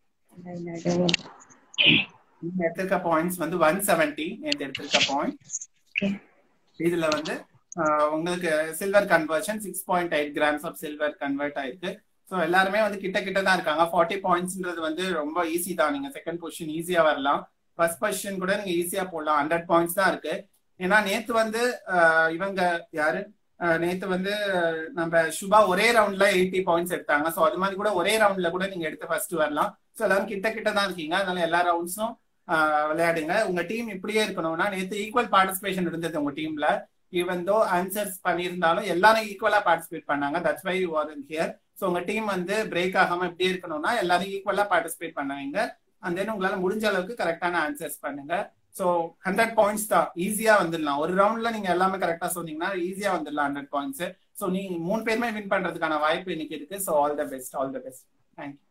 நீங்க எடுத்திருக்க பாயிண்ட்ஸ் வந்து ஒன் செவன்டி நேற்று எடுத்திருக்க பாயிண்ட் இதுல வந்து ஆஹ், உங்களுக்கு silver conversion six point eight grams of silver convert ஆயிருக்கு ஸோ எல்லாருமே வந்து கிட்ட கிட்ட தான் இருக்காங்க ஃபார்ட்டி பாயிண்ட்ஸ்ன்றது வந்து ரொம்ப ஈஸி தான் நீங்க செகண்ட் பொசிஷன் ஈஸியா வரலாம் ஃபர்ஸ்ட் பொசிஷன் கூட நீங்க ஈஸியா போடலாம் ஹண்ட்ரட் பாயிண்ட்ஸ் தான் இருக்கு ஏன்னா நேத்து வந்து ஆஹ், இவங்க யாரு ஆஹ், நேத்து வந்து ஆஹ், நம்ம சுபா ஒரே ரவுண்ட்ல எயிட்டி பாயிண்ட்ஸ் எடுத்தாங்க ஸோ அது மாதிரி கூட ஒரே ரவுண்ட்ல கூட நீங்க எடுத்து ஃபர்ஸ்ட் வரலாம் ஸோ எல்லாரும் கிட்ட கிட்ட தான் இருக்கீங்க அதனால எல்லா ரவுண்ட்ஸும் விளையாடுங்க உங்க டீம் இப்படியே இருக்கணும்னா நேத்து ஈக்குவல் பார்ட்டிசிபேஷன் இருந்தது உங்க டீம்ல ஈவன் தோ ஆன்சர்ஸ் பண்ணியிருந்தாலும் எல்லாரும் ஈக்குவலா பார்ட்டிசிபேட் பண்ணாங்க that's why you are in here so உங்க டீம் வந்து பிரேக் ஆகாம இப்படியே இருக்கணும்னா எல்லாரும் ஈக்குவலா பார்ட்டிசிபேட் பண்ணாங்க அண்ட் தென் உங்களால முடிஞ்ச அளவுக்கு கரெக்டான ஆன்சர்ஸ் பண்ணுங்க ஸோ ஹண்ட்ரட் பாயிண்ட்ஸ் தான் ஈஸியா வந்துடலாம் ஒரு ரவுண்ட்ல நீங்க எல்லாமே கரெக்டா சொன்னீங்கன்னா ஈஸியா வந்துடலாம் ஹண்ட்ரட் பாயிண்ட்ஸ் ஸோ நீ மூணு பேருமே வின் பண்றதுக்கான வாய்ப்பு இன்னைக்கு இருக்கு so all the best all the best thank you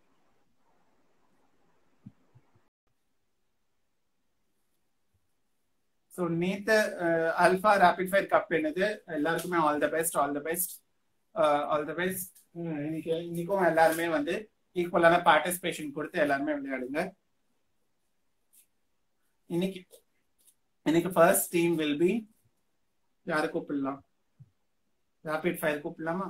so நேத்து அல்ஃபா ரேபிட் ஃபயர் கப் என்னது எல்லாருக்குமே all the best all the best all the best இன்னைக்கு இன்னைக்கும் எல்லாருமே வந்து ஈக்குவலான பார்ட்டிசிபேஷன் கொடுத்து எல்லாருமே விளையாடுங்க இன்னைக்கு இன்னைக்கு ஃபர்ஸ்ட் டீம் வில் பி யாரை கூப்பிடலாம் ரேபிட் ஃபயர் கூப்பிடலாமா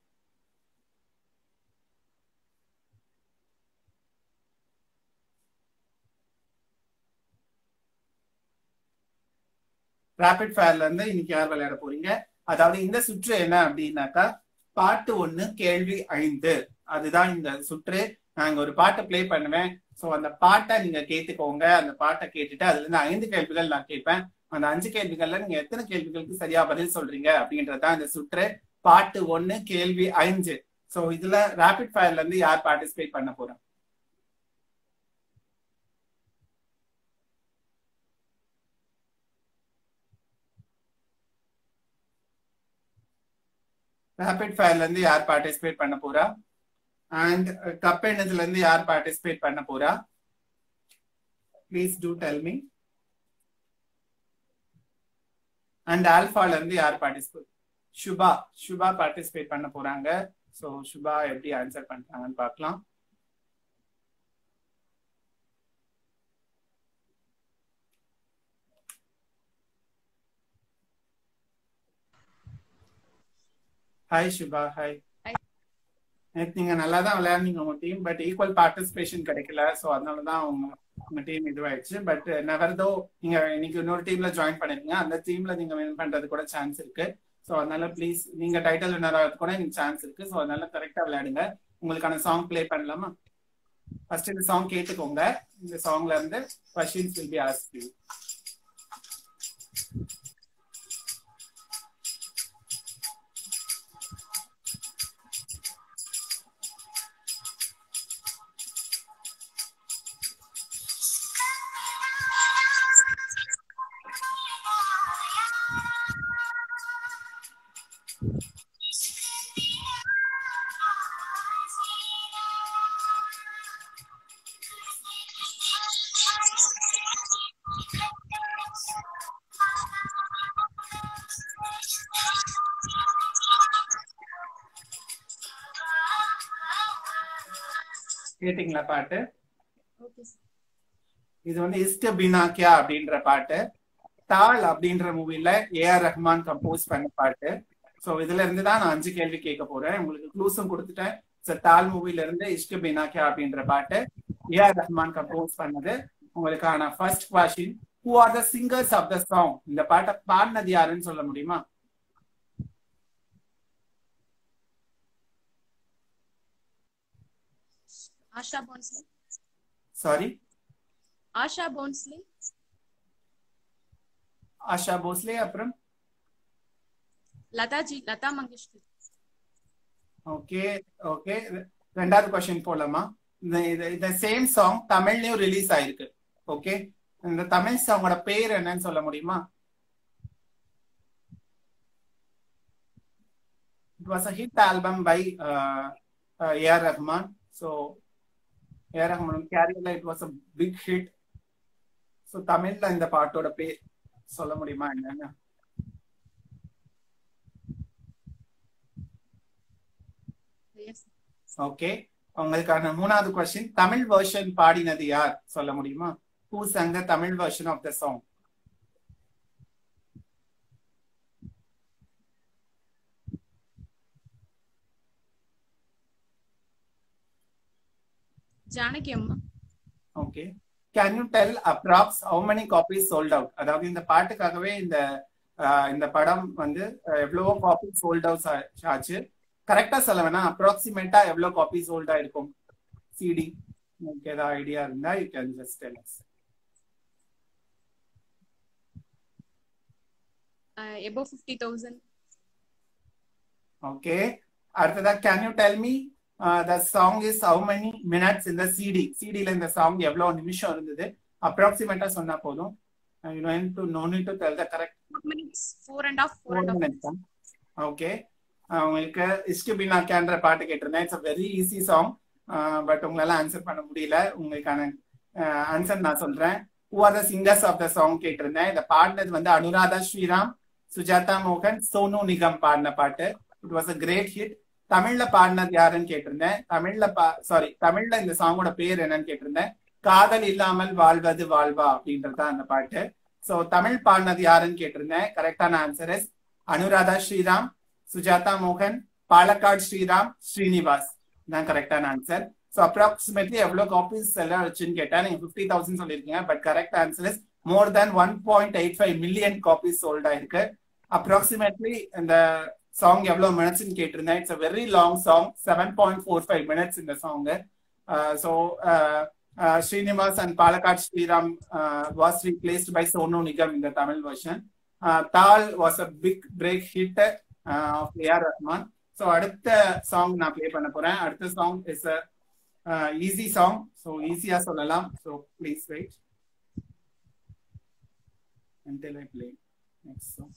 ரேபிட் ஃபயர்ல இருந்து இன்னைக்கு யார் விளையாட போறீங்க அதாவது இந்த சுற்று என்ன அப்படின்னாக்கா பாட்டு ஒண்ணு கேள்வி ஐந்து அதுதான் இந்த சுற்று நாங்க ஒரு பாட்டை ப்ளே பண்ணுவேன் சோ அந்த பாட்டை நீங்க கேட்டுக்கோங்க அந்த பாட்டை கேட்டுட்டு அதுல இருந்து ஐந்து கேள்விகள் நான் கேட்பேன் அந்த அஞ்சு கேள்விகள்ல நீங்க எத்தனை கேள்விகளுக்கு சரியா பதில் சொல்றீங்க அப்படின்றதுதான் இந்த சுற்று பாட்டு ஒண்ணு கேள்வி ஐந்து சோ இதுல ரேபிட் ஃபயர்ல இருந்து யார் பார்ட்டிசிபேட் பண்ண போறோம் ரேபிட் ஃபயர்ல இருந்து யார் பார்ட்டிசிபேட் பண்ண போறா அண்ட் கப் எண்ணத்துல இருந்து யார் பார்ட்டிசிபேட் பண்ண போறா please to tell me and ஆல்பால இருந்து யார் பார்ட்டிசிபேட் சுபா சுபா பார்ட்டிசிபேட் பண்ண போறாங்க ஸோ சுபா எப்படி ஆன்சர் பண்றாங்கன்னு பார்க்கலாம் ஹாய் சுபா ஹாய் நேத்து நீங்க நல்லா தான் விளையாடுனீங்க உங்க டீம் பட் ஈக்குவல் பார்ட்டிசிபேஷன் கிடைக்கல ஸோ அதனால தான் உங்க உங்க டீம் இதுவாயிடுச்சு பட் நெவர் தோ நீங்க இன்னைக்கு இன்னொரு டீம்ல ஜாயின் பண்ணிருக்கீங்க அந்த டீம்ல நீங்க வின் பண்றது கூட சான்ஸ் இருக்கு ஸோ அதனால ப்ளீஸ் நீங்க டைட்டில் வின்னர் ஆகிறது கூட எனக்கு சான்ஸ் இருக்கு ஸோ அதனால கரெக்டா விளையாடுங்க உங்களுக்கான சாங் ப்ளே பண்ணலாமா ஃபர்ஸ்ட் இந்த சாங் கேட்டுக்கோங்க இந்த சாங்ல இருந்து questions will be ask you கேட்டிங்களா பாட்டு ஓகே சார் இது வந்து இஸ்க பினாக்கியா அப்படின்ற பாட்டு தாள் அப்படின்ற மூவில ஏஆர் ரஹ்மான் கம்போஸ் பண்ண பாட்டு சோ இதுல இருந்து தான் நான் அஞ்சு கேள்வி கேட்க போறேன் உங்களுக்கு க்ளூஸும் கொடுத்துட்டேன் So, தால் மூவில இருந்து இஷ்க பினாக்கியா அப்படின்ற பாட்டு ஏஆர் ரஹ்மான் கம்போஸ் பண்ணது உங்களுக்கான first question who are the singers of the song இந்த பாட்டை பாடினது யாருன்னு சொல்ல முடியுமா ஆஷா போன்ஸ்லே சாரி ஆஷா போன்ஸ்லே ஆஷா போஸ்லே அப்புறம் லதா ஜி லதா மங்கேஷ்கர் ஓகே ஓகே ரெண்டாவது கொஸ்டின் போலாமா இந்த இது- இந்த சேம் சாங் தமிழ்லயும் ரிலீஸ் ஆயிருக்கு ஓகே இந்த தமிழ் சாங்கோட பேர் என்னன்னு சொல்ல முடியுமா it was a hit album by AR Rahman so AR Rahman கேரியர்ல it was a big hit so தமிழ்ல இந்த பாட்டோட பேர் சொல்ல முடியுமா என்னன்னு எஸ் ஓகே உங்களுக்கான மூணாவது கொஸ்டின் தமிழ் வெர்ஷன் பாடினது யார் சொல்ல முடியுமா who sang Tamil version of the song Janaki அம்மா okay can you tell approx how many copies sold out அதாவது இந்த பாட்டுக்காகவே இந்த ஆஹ், இந்த படம் வந்து அஹ், எவ்வளவோ காப்பி சோல்ட் அவுட் ஆச்சு கரெக்டா சொல்ல வேணா அப்ராக்சிமேட்டா எவ்வளவு காப்பி சோல்ட் ஆயிருக்கும் சிடி உங்களுக்கு ஏதாவது ஐடியா இருந்தா you can just tell us above fifty thousand okay அடுத்ததா can you tell me the song is how many minutes இந்த சிடி சிடில இந்த சாங் எவ்வளவு நிமிஷம் இருந்தது அப்ராக்சிமேட்டா சொன்னா போதும் you know to no need to tell the correct minutes four and half four and half okay உங்களுக்கு இஷ்கு பின்னா கேன்ற பாட்டு கேட்டிருந்தேன் it's very easy song but உங்களால ஆன்சர் பண்ண முடியல உங்களுக்கான ஆன்சர் நான் சொல்றேன் who are the singers of the song கேட்டிருந்தேன் இந்த பாடினது வந்து அனுராதா ஸ்ரீராம் சுஜாதா மோகன் சோனு நிகம் பாடின பாட்டு it was a great hit தமிழ்ல பாடினது யாருன்னு கேட்டிருந்தேன் தமிழ்ல சாரி தமிழ்ல இந்த சாங்கோட பேர் என்னன்னு கேட்டிருந்தேன் காதல் இல்லாமல் வாழ்வது வாழ்வா அப்படின்றது தான் அந்த பாட்டு சோ தமிழ் பாடினது யாருன்னு கேட்டிருந்தேன் கரெக்டான ஆன்சர் இஸ் அனுராதா ஸ்ரீராம் சுஜாதா மோகன் பாலக்காடு ஸ்ரீராம் ஸ்ரீனிவாஸ் தான் கரெக்டான ஆன்சர் ஸோ அப்ராக்சிமேட்லி எவ்வளவு காப்பீஸ் எல்லாம் வச்சுன்னு கேட்டா நீங்க ஃபிஃப்டி தௌசண்ட் சொல்லியிருக்கீங்க but correct answer is more than one point eight five million copies sold ஆயிருக்கு அப்ராக்சிமேட்லி இந்த சாங் எவ்வளவு மினிட்ஸ்னு கேட்டிருந்தேன் it's a very long song seven point four five minutes இந்த song so Srinivas and Palakkad Sriram was replaced by Sonu Nigam இந்த Tamil version Taal was a big break hit of AR Rahman so அடுத்த song நான் play பண்ண போறேன் அடுத்த song is a easy song so ஈஸியா சொல்லலாம் so please wait until I play next song.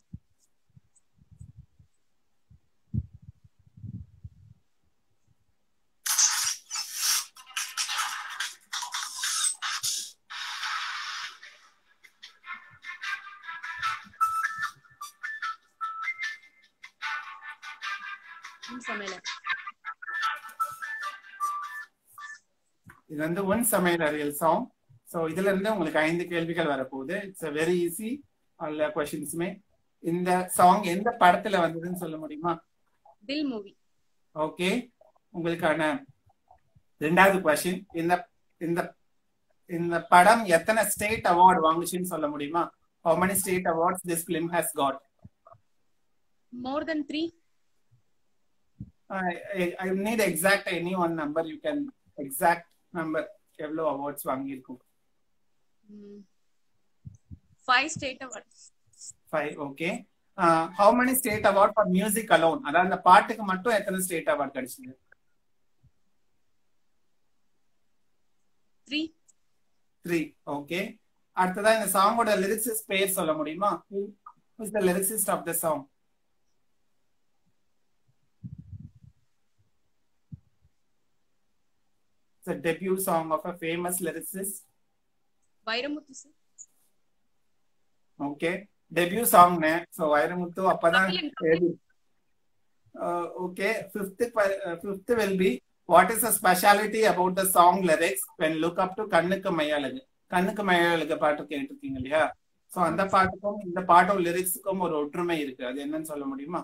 சமையல இது வந்து ஒன் சமையல் அறியல் சாங் ஸோ இதுல இருந்து உங்களுக்கு ஐந்து கேள்விகள் வரப்போகுது இட்ஸ் அ வெரி ஈஸி அல்ல கொஷின்ஸுமே இந்த சாங் எந்த படத்துல வந்ததுன்னு சொல்ல முடியுமா தில் மூவி ஓகே உங்களுக்கான ரெண்டாவது கொஸ்டின் இந்த இந்த இந்த படம் எத்தனை ஸ்டேட் அவார்டு வாங்குச்சுன்னு சொல்ல முடியுமா how many state awards this film has got more than three I, I, I need exact any one number you can exact number எவ்வளவு அவார்ட்ஸ் வாங்கியிருக்கும் five state award five okay how many state award for music alone அதாவது அந்த பாட்டுக்கு மட்டும் எத்தனை state award கிடைச்சது three three okay அடுத்ததா இந்த சாங்கோட லிரிக்ஸிஸ்ட் பேர் சொல்ல முடியுமா who is the lyricist of the song It's a debut song of a famous lyricist. Vairamuthu sir okay debut சாங்னு ஸோ வைரமுத்து அப்பதான் Kabilan, okay fifth fifth will be what is the speciality about the song lyrics when look up to கண்ணுக்கு மையழகு கண்ணுக்கு மையழகு பாட்டு கேட்டிருக்கீங்க இல்லையா so அந்த பாட்டுக்கும் இந்த பாட்டும் லிரிக்ஸுக்கும் ஒரு ஒற்றுமை இருக்கு அது என்னன்னு சொல்ல முடியுமா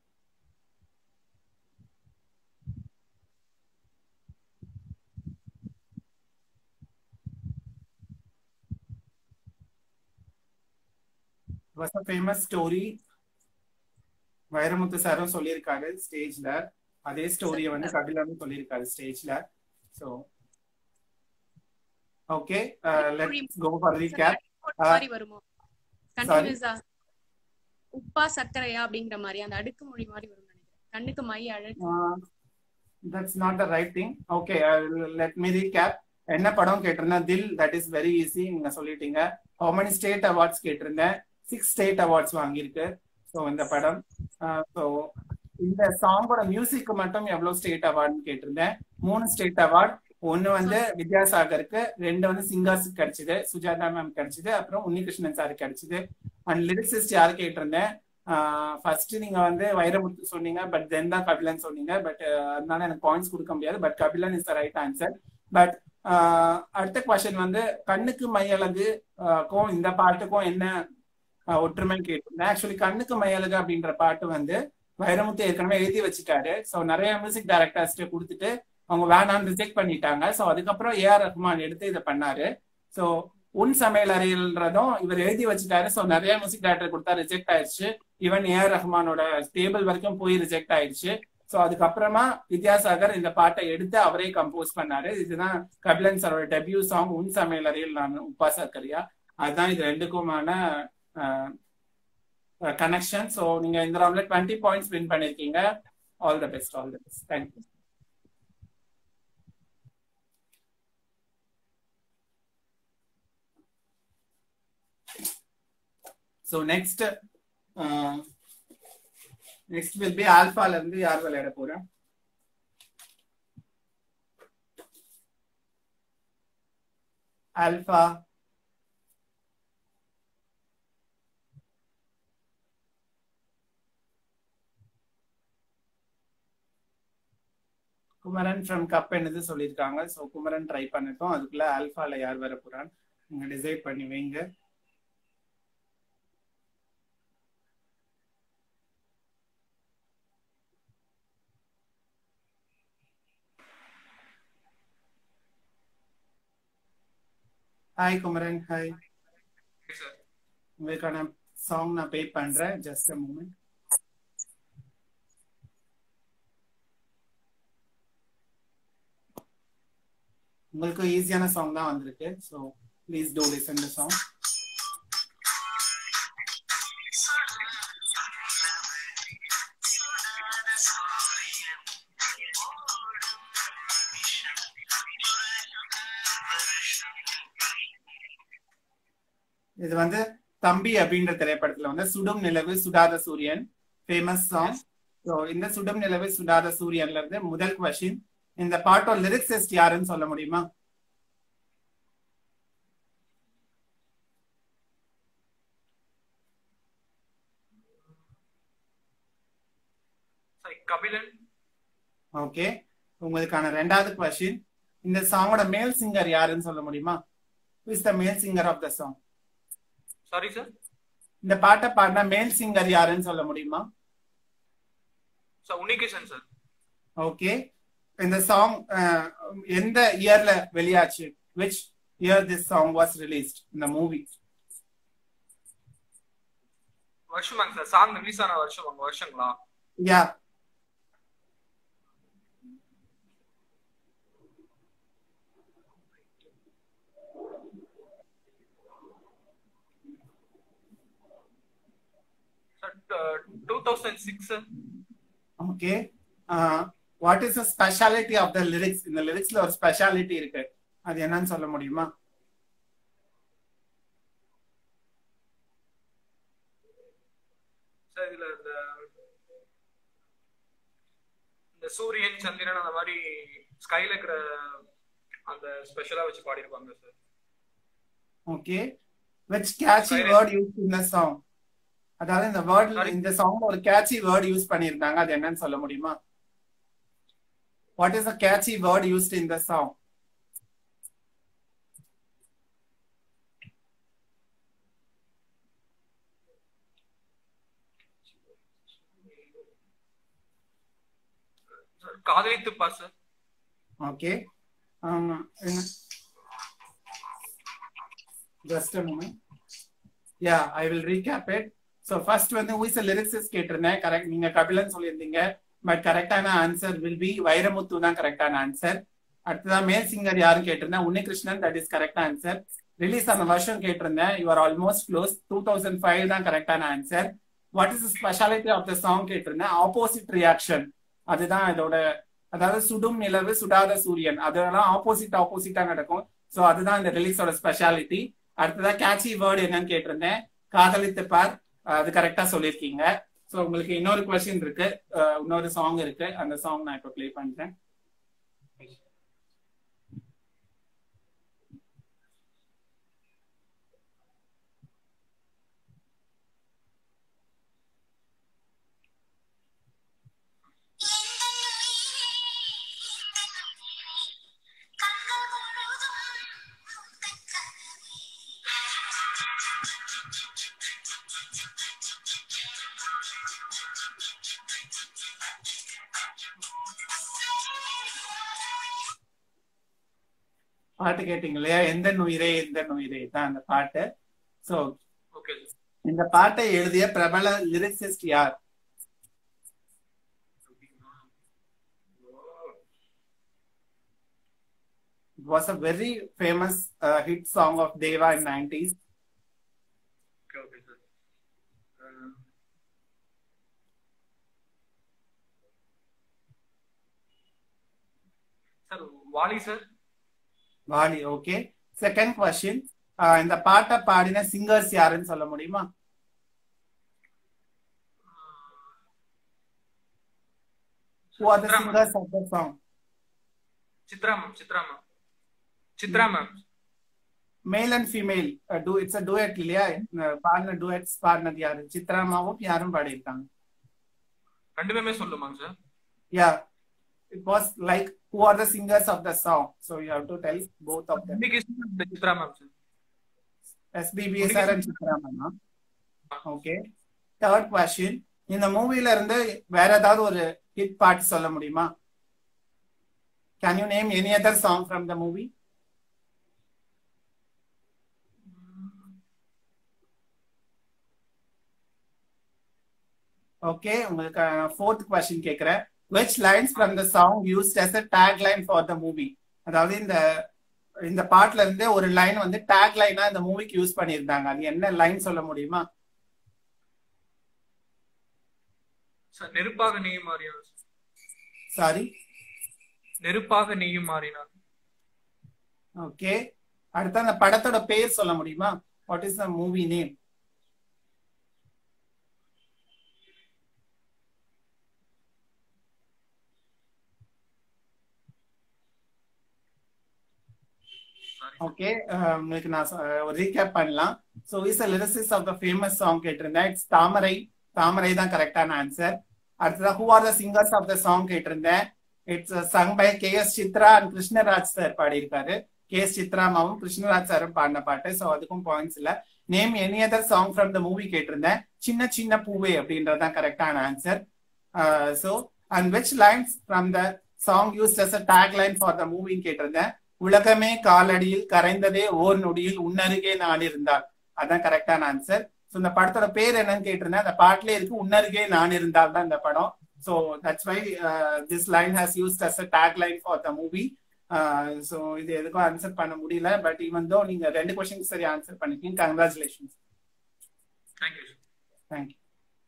was a famous story Vairamuthu சாரும் சொல்லியிருக்காரு ஸ்டேஜ்ல அதே ஸ்டோரியை வந்து கபிலனும் சொல்லியிருக்காரு ஸ்டேஜ்ல so okay let's go for recap மாதிரி வருமோ கண்டினியூஸா உப்பா சர்க்கரையா அப்படிங்கிற மாதிரி அந்த அடுக்கு மொழி மாதிரி வரும் நினைக்கிறேன் கண்ணுக்கு மை அழகு that's not the right thing okay let me recap என்ன படம் கேட்டிருந்தேன் தில் தட் இஸ் வெரி ஈஸி நீங்க சொல்லிட்டீங்க ஹவு மெனி ஸ்டேட் அவார்ட்ஸ் கேட்டிருந்தேன் சிக்ஸ் ஸ்டேட் அவார்ட்ஸ் வாங்கியிருக்கு ஸோ இந்த படம் ஸோ இந்த சாங்கோட மியூசிக் மட்டும் எவ்வளவு ஸ்டேட் அவார்டுன்னு கேட்டிருந்தேன் மூணு ஸ்டேட் அவார்ட் ஒன்னு வந்து வித்யாசாகருக்கு ரெண்டு வந்து சிங்கர்ஸுக்கு கிடைச்சது சுஜாதா மேம் கிடைச்சது அப்புறம் உன்னிகிருஷ்ணன் சாருக்கு கிடைச்சது அண்ட் லிரிக்ஸிஸ்ட் யாரு கேட்டிருந்தேன் ஃபர்ஸ்ட் நீங்க வந்து வைரமுத்து சொன்னீங்க பட் தென் தான் கபிலன் சொன்னீங்க பட் அதனால எனக்கு பாயிண்ட்ஸ் கொடுக்க முடியாது but Kabilan is the right answer but அடுத்த கொஸ்டின் வந்து கண்ணுக்கு மையழகுக்கும் இந்த பாட்டுக்கும் என்ன ஒற்றுமை கேட்டிருந்தேன் ஆக்சுவலி கண்ணுக்கு மையழகு அப்படின்ற பாட்டு வந்து வைரமுத்து ஏற்கனவே எழுதி வச்சுட்டாரு ஸோ நிறைய மியூசிக் டைரக்டர்ஸ்ட்டு கொடுத்துட்டு அவங்க வேணான்னு ரிஜெக்ட் பண்ணிட்டாங்க ஸோ அதுக்கப்புறம் ஏஆர் ரஹ்மான் எடுத்து இதை பண்ணாரு ஸோ உன் சமையல் அறையில்ன்றதும் இவர் எழுதி வச்சுட்டாரு ஸோ நிறைய மியூசிக் டைரக்டர் கொடுத்தா ரிஜெக்ட் ஆயிடுச்சு ஈவன் ஏஆர் ரஹ்மானோட டேபிள் வரைக்கும் போய் ரிஜெக்ட் ஆயிடுச்சு ஸோ அதுக்கப்புறமா வித்யாசாகர் இந்த பாட்டை எடுத்து அவரே கம்போஸ் பண்ணாரு இதுதான் கபிலன் சாரோட டெபியூ சாங் உன் சமையல் அறையில் நான் உப்பா சர்க்கரியா அதுதான் இது ரெண்டுக்குமான கனெக்ஷன் ஸோ நீங்க இந்த ரவுண்ட்ல டுவெண்ட்டி பாயிண்ட்ஸ் வின் பண்ணிருக்கீங்க all the best all the best thank you so next next will be ஆல்பால இருந்து யார் விளையாட போறேன் ஆல்பா குமரன் ஃப்ரம் கப் என்னது சொல்லியிருக்காங்க ஸோ குமரன் ட்ரை பண்ணட்டும் அதுக்குள்ள ஆல்ஃபால யார் வர போறான்னு நீங்க டிசைட் பண்ணி வைங்க ஹாய் குமரன் ஹாய் உங்களுக்கான சாங் நான் பே பண்றேன் ஜஸ்ட் அ மூமெண்ட் உங்களுக்கு ஈஸியான சாங் தான் வந்திருக்கு so please do listen the song இது வந்து தம்பி அப்படின்ற திரைப்படத்துல வந்து சுடும் நிலவு சுடாத சூரியன் ஃபேமஸ் சாங் ஸோ இந்த சுடும் நிலவு சுடாத சூரியன்ல இருந்து முதல் கொஸ்டின் இந்த பாட்டோட லிரிக்ஸிஸ்ட் யாருன்னு சொல்ல முடியுமா கபிலன் ஓகே உங்களுக்கான ரெண்டாவது கொஸ்டின் இந்த சாங்கோட மேல் சிங்கர் யாருன்னு சொல்ல முடியுமா is the male singer of the song sorry sir இந்த பாட்டை பாடின மேல் சிங்கர் யாருன்னு சொல்ல முடியுமா சார் உன்னிகிருஷ்ணன் சார் ஓகே இந்த சாங் எந்த இயர்ல வெளியாச்சு which year this song was released இந்த மூவி வருஷமாங்க சார் சாங் ரிலீஸ் ஆன வருஷம் உங்க வருஷங்களா yeah two thousand six okay what is the speciality of the lyrics இந்த லிரிக்ஸ்ல ஒரு ஸ்பெஷாலிட்டி இருக்கு அது என்னன்னு சொல்ல முடியுமா சார் இதுல இந்த இந்த சூரியன் சந்திரன் அந்த மாதிரி ஸ்கைல இருக்கிற அந்த ஸ்பெஷலா வச்சு பாடியிருப்பாங்க sir okay which catchy word use in the song அதாவது இந்த வேர்ட் இந்த சாங்ல ஒரு கேட்சி வேர்ட் யூஸ் பண்ணிருந்தாங்க அது என்னன்னு சொல்ல முடியுமா What is the catchy word used in the song? Sir காதலித்து பாஸ் sir Okay. Um, in- just a moment. Yeah, I will recap it. So first வந்து who is a lyricist கேட்டிருந்தேன் correct நீங்க கபிலன் சொல்லியிருந்தீங்க பட் கரெக்டான ஆன்சர் வில் பி வைரமுத்து தான் கரெக்டான answer அடுத்ததான் மேல் சிங்கர் யாரும் கேட்டிருந்தேன் Unnikrishnan that is correct answer release ஆன வருஷம் கேட்டிருந்தேன் you are almost close two thousand five தான் கரெக்டான answer what is speciality of the song கேட்டிருந்தேன் ஆப்போசிட் ரியாக்ஷன் அதுதான் இதோட அதாவது சுடும் நிலவு சுடாத சூரியன் அதெல்லாம் ஆப்போசிட் ஆப்போசிட்டா நடக்கும் சோ அதுதான் இந்த ரிலீஸோட ஸ்பெஷாலிட்டி அடுத்ததா கேட்சி வேர்டு என்னன்னு கேட்டிருந்தேன் காதலித்து பார் அது கரெக்டா சொல்லியிருக்கீங்க சோ உங்களுக்கு இன்னொரு கொஸ்டின் இருக்கு அஹ் இன்னொரு சாங் இருக்கு அந்த சாங் நான் இப்ப ப்ளே பண்றேன் பாட்டு கேட்டீங்க இல்லையா எந்த நுயிரே எந்த நுயிரே தான் அந்த பாட்டு சோ ஓகே சார் இந்த பாட்டை எழுதிய பிரபல லிரிக்சிஸ்ட் யார் It was a very famous uh, hit song of Deva in 90s. Okay okay sir sir Vaali sir Vaali okay second question இந்த பாட்டை பாடின சிங்கர்ஸ் யாருன்னு சொல்ல முடியுமா Who are the Chitra ma'am singers of the song? Chitra ma'am Chitra ma'am Chitra ma'am male and female two it's a duet இல்லையா ah பாடின duets பாடினது யாரு சித்ராமாவும் யாரும் பாடியிருக்காங்க ரெண்டு பேருமே சொல்லுமாங்க sir Yeah, it was like who are the singers of the song? So you have to tell both of them. இன்னைக்கு Chitra ma'am sir SBB sir and Chitra ma'am. Okay. Third question. இந்த மூவில இருந்து வேற ஏதாவது ஒரு ஹிட் பாட்டு சொல்ல முடியுமா can you name any other song from the movie okay உங்களுக்கு ஃபோர்த் கொஸ்டின் கேக்குறேன் which lines from the song used as a tag line for the movie அதாவது இந்த இந்த பாட்டுல இருந்து ஒரு லைன் வந்து டேக் லைனா இந்த மூவிக்கு யூஸ் பண்ணியிருந்தாங்க அது என்ன லைன் சொல்ல முடியுமா சார் நெருப்பாக நீயும் மாறினார் சாரி நெருப்பாக நீயும் மாறினார் ஓகே அடுத்து அந்த படத்தோட பேர் சொல்ல முடியுமா what is the movie name okay உங்களுக்கு நான் சொ- ஒரு ரீகேப் பண்ணலாம் so is a lyricist of the famous song கேட்டிருந்தேன் இட்ஸ் தாமரை தாமரை தான் கரெக்டான ஆன்சர் அடுத்ததா who are the singers of the song கேட்டிருந்தேன் it's sung by K S Chitra and Krishnaraj sir பாடியிருக்காரு கே எஸ் சித்ராமாவும் கிருஷ்ணராஜ் சாரும் பாடின பாட்டு ஸோ அதுக்கும் பாயிண்ட்ஸ் இல்ல name any other song from the movie கேட்டிருந்தேன் சின்ன சின்ன பூவே அப்படின்றது தான் கரெக்டான answer so and which lines from the song use as a tag line for the மூவின்னு கேட்டிருந்தேன் உலகமே காலடியில் கரைந்ததே ஓர் நொடியில் உன்னருகே நான் இருந்தால் அதான் கரெக்டான ஆன்சர் ஸோ இந்த படத்தோட பேர் என்னன்னு கேட்டிருந்தேன் அந்த பாட்டிலே இருக்கு உன்னருகே நான் இருந்தால் தான் இந்த படம் so that's why this line has used as a tag line for the movie so இது எதுக்கும் ஆன்சர் பண்ண முடியல பட் ஈவன் தோ நீங்க ரெண்டு கொஸ்டின் சரி ஆன்சர் பண்ணிருக்கீங்க congratulations thank you sir thank you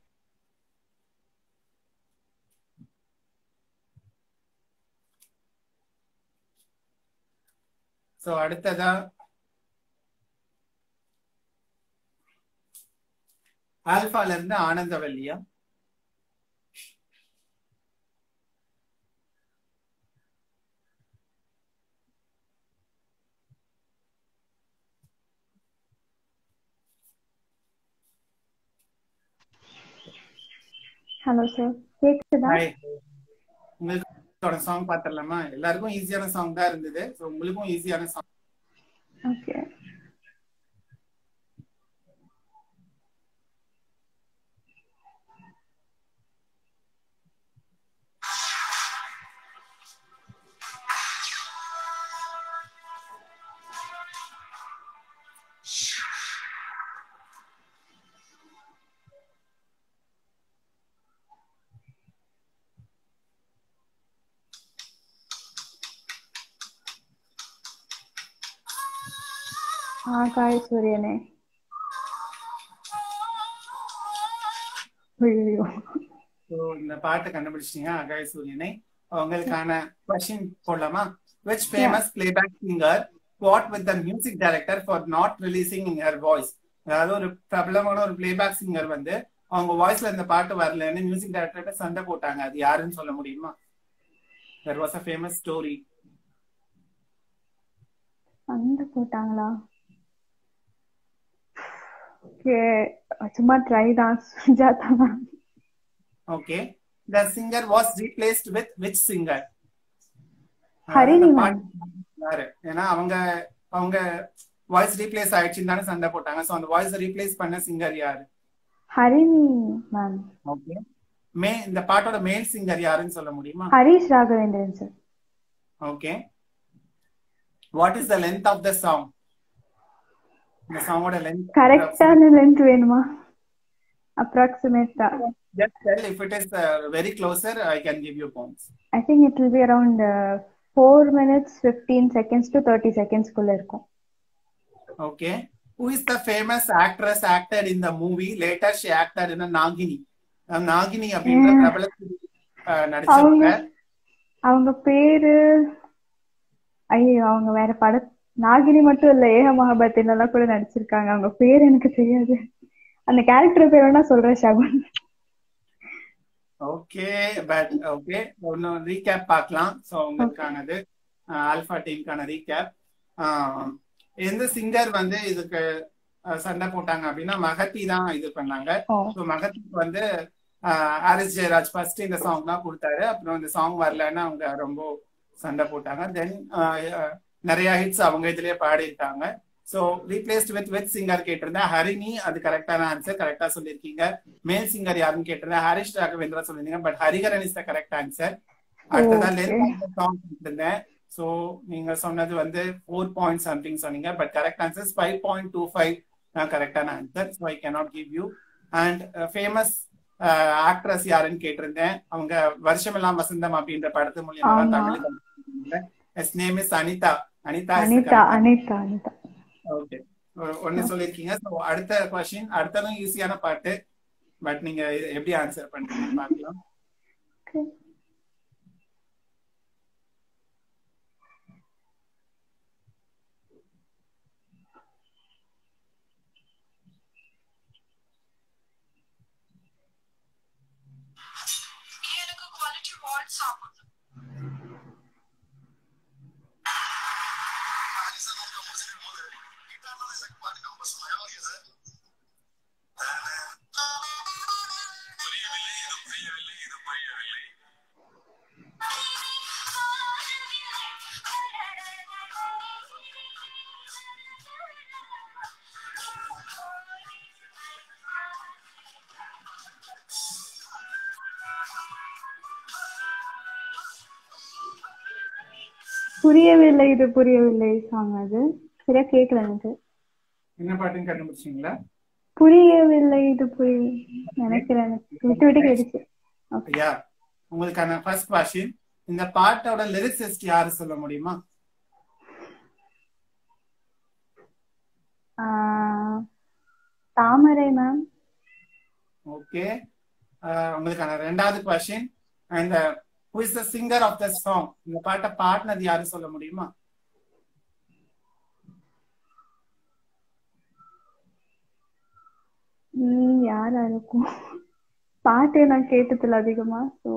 so அடுத்ததா ஆல்பால இருந்து ஆனந்தவல்லியா ஹலோ சார் கேக்குதா Hi. உங்களுக்கு படத்தோட சாங் பாத்திரலாமா எல்லாருக்கும் ஈஸியான சாங் தான் இருந்தது ஸோ உங்களுக்கும் ஈஸியான சாங் ஓகே ஆகாய சூரியனே ஐயோ ஸோ இந்த பாட்டை கண்டுபிடிச்சிட்டீங்க அகாய சூரியனை உங்களுக்கான கொஸ்டின் போடலாமா which famous playback singer fought with the music director for not releasing in her voice அதாவது ஒரு பிரபலமான ஒரு பிளேபேக் சிங்கர் வந்து அவங்க வாய்ஸ்ல இந்த பாட்டு வரலன்னு மியூசிக் டைரக்டர்கிட்ட சண்டை போட்டாங்க அது யாருன்னு சொல்ல முடியுமா there was a famous story சண்டை போட்டாங்களா ஓகே சும்மா ட்ரை தான் Sujatha ma'am okay the singer was replaced with which singer Harini ma'am யாரு ஏன்னா அவங்க அவங்க வாய்ஸ் ரீப்ளேஸ் ஆயிடுச்சுன்னு தானே சண்டை போட்டாங்க சோ அந்த வாய்ஸ் ரீப்ளேஸ் பண்ண சிங்கர் யாரு ஹரிணி மேம் ஓகே மே இந்த பாட்டோட மேல் சிங்கர் யாருன்னு சொல்ல முடியுமா Harish Raghavendran sir okay what is the length of the song இந்த சாங்கோட லென்த் கரெக்டான லென்த் வேணுமா அப்ராக்சிமேட்டா just tell if it is very closer I can give you points I think it will be around four minutes fifteen seconds to thirty செகண்ட்ஸ்க்குள்ள இருக்கும் ஓகே who is the famous actress acted in the movie later she acted in a nagini ah Nagini அப்படின்ற Yeah. பிரபல அஹ், நடிச்சவங்க அவங்க அவங்க பேரு ஐயோ அவங்க வேற பட நாகினி மட்டும் இல்ல ஏக மகாபாரத்தின் எல்லாம் கூட நடிச்சிருக்காங்க அவங்க பேர் எனக்கு தெரியாது அந்த கேரக்டர் பேர் வேணா சொல்றேன் ஷகுன் ஓகே பட் ஓகே ஒன்னு ரீகேப் பார்க்கலாம் ஸோ உங்களுக்கானது ஆல்ஃபா டீமுக்கான ரீகேப் எந்த சிங்கர் வந்து இதுக்கு அஹ், சண்டை போட்டாங்க அப்படின்னா மகத்தி தான் இது பண்ணாங்க ஓ ஸோ மகத்திக்கு வந்து ஆரிஸ் ஜெயராஜ் ஃபர்ஸ்ட் இந்த சாங் தான் கொடுத்தாரு அப்புறம் இந்த சாங் வரலன்னு அவங்க ரொம்ப சண்டை போட்டாங்க தென் நிறைய ஹிட்ஸ் அவங்க இதுலயே பாடியிருக்காங்க so replaced with with singer கேட்டிருந்தேன் ஹரிணி அது கரெக்டான ஆன்சர் கரெக்டா சொல்லியிருக்கீங்க மேல் சிங்கர் யாருன்னு கேட்டிருந்தேன் ஹரிஷ் ராகவேந்திரா சொல்லியிருந்தீங்க but Hariharan is the correct answer அடுத்ததா Okay. லென்த் சாங் கேட்டிருந்தேன் ஸோ நீங்க சொன்னது வந்து ஃபோர் பாயிண்ட் சம்திங் சொன்னீங்க but correct answer five point two five தான் கரெக்டான answer so I cannot give you and famous actress யாருன்னு கேட்டிருந்தேன் அவங்க வருஷமெல்லாம் வசந்தம் அப்படின்ற படத்து மூலியமா தான் ஆமா. Tamil yes name is Anitha Anitha Anitha Anitha Anitha okay ஒன்னு சொல்லிருக்கீங்க ஸோ அடுத்த கொஸ்டின் அடுத்ததும் ஈஸியான பாட்டு பட் நீங்க எப்படி ஆன்சர் பண்றீங்க பார்க்கலாம் Okay. புரியவில்லை இது புரியவில்லை சாங் அது சரியா கேட்கல எனக்கு என்ன பாட்டுன்னு கண்டுபிடிச்சீங்களா புரியவில்லை இது புரிய நினைக்கிறேன் எனக்கு விட்டு விட்டு கேட்டுச்சு ஐயா உங்களுக்கான ஃபர்ஸ்ட் கொஸ்டின் இந்த பாட்டோட லிரிக்ஸிஸ்ட் யாரு சொல்ல முடியுமா ஆஹ், தாமரை மேம் ஓகே உங்களுக்கான ரெண்டாவது question and who is the singer of the song இந்த பாட்டை பாடினது யாரு சொல்ல முடியுமா ம் யாரா இருக்கும் பாட்டு நான் கேட்டதில்ல அதிகமா so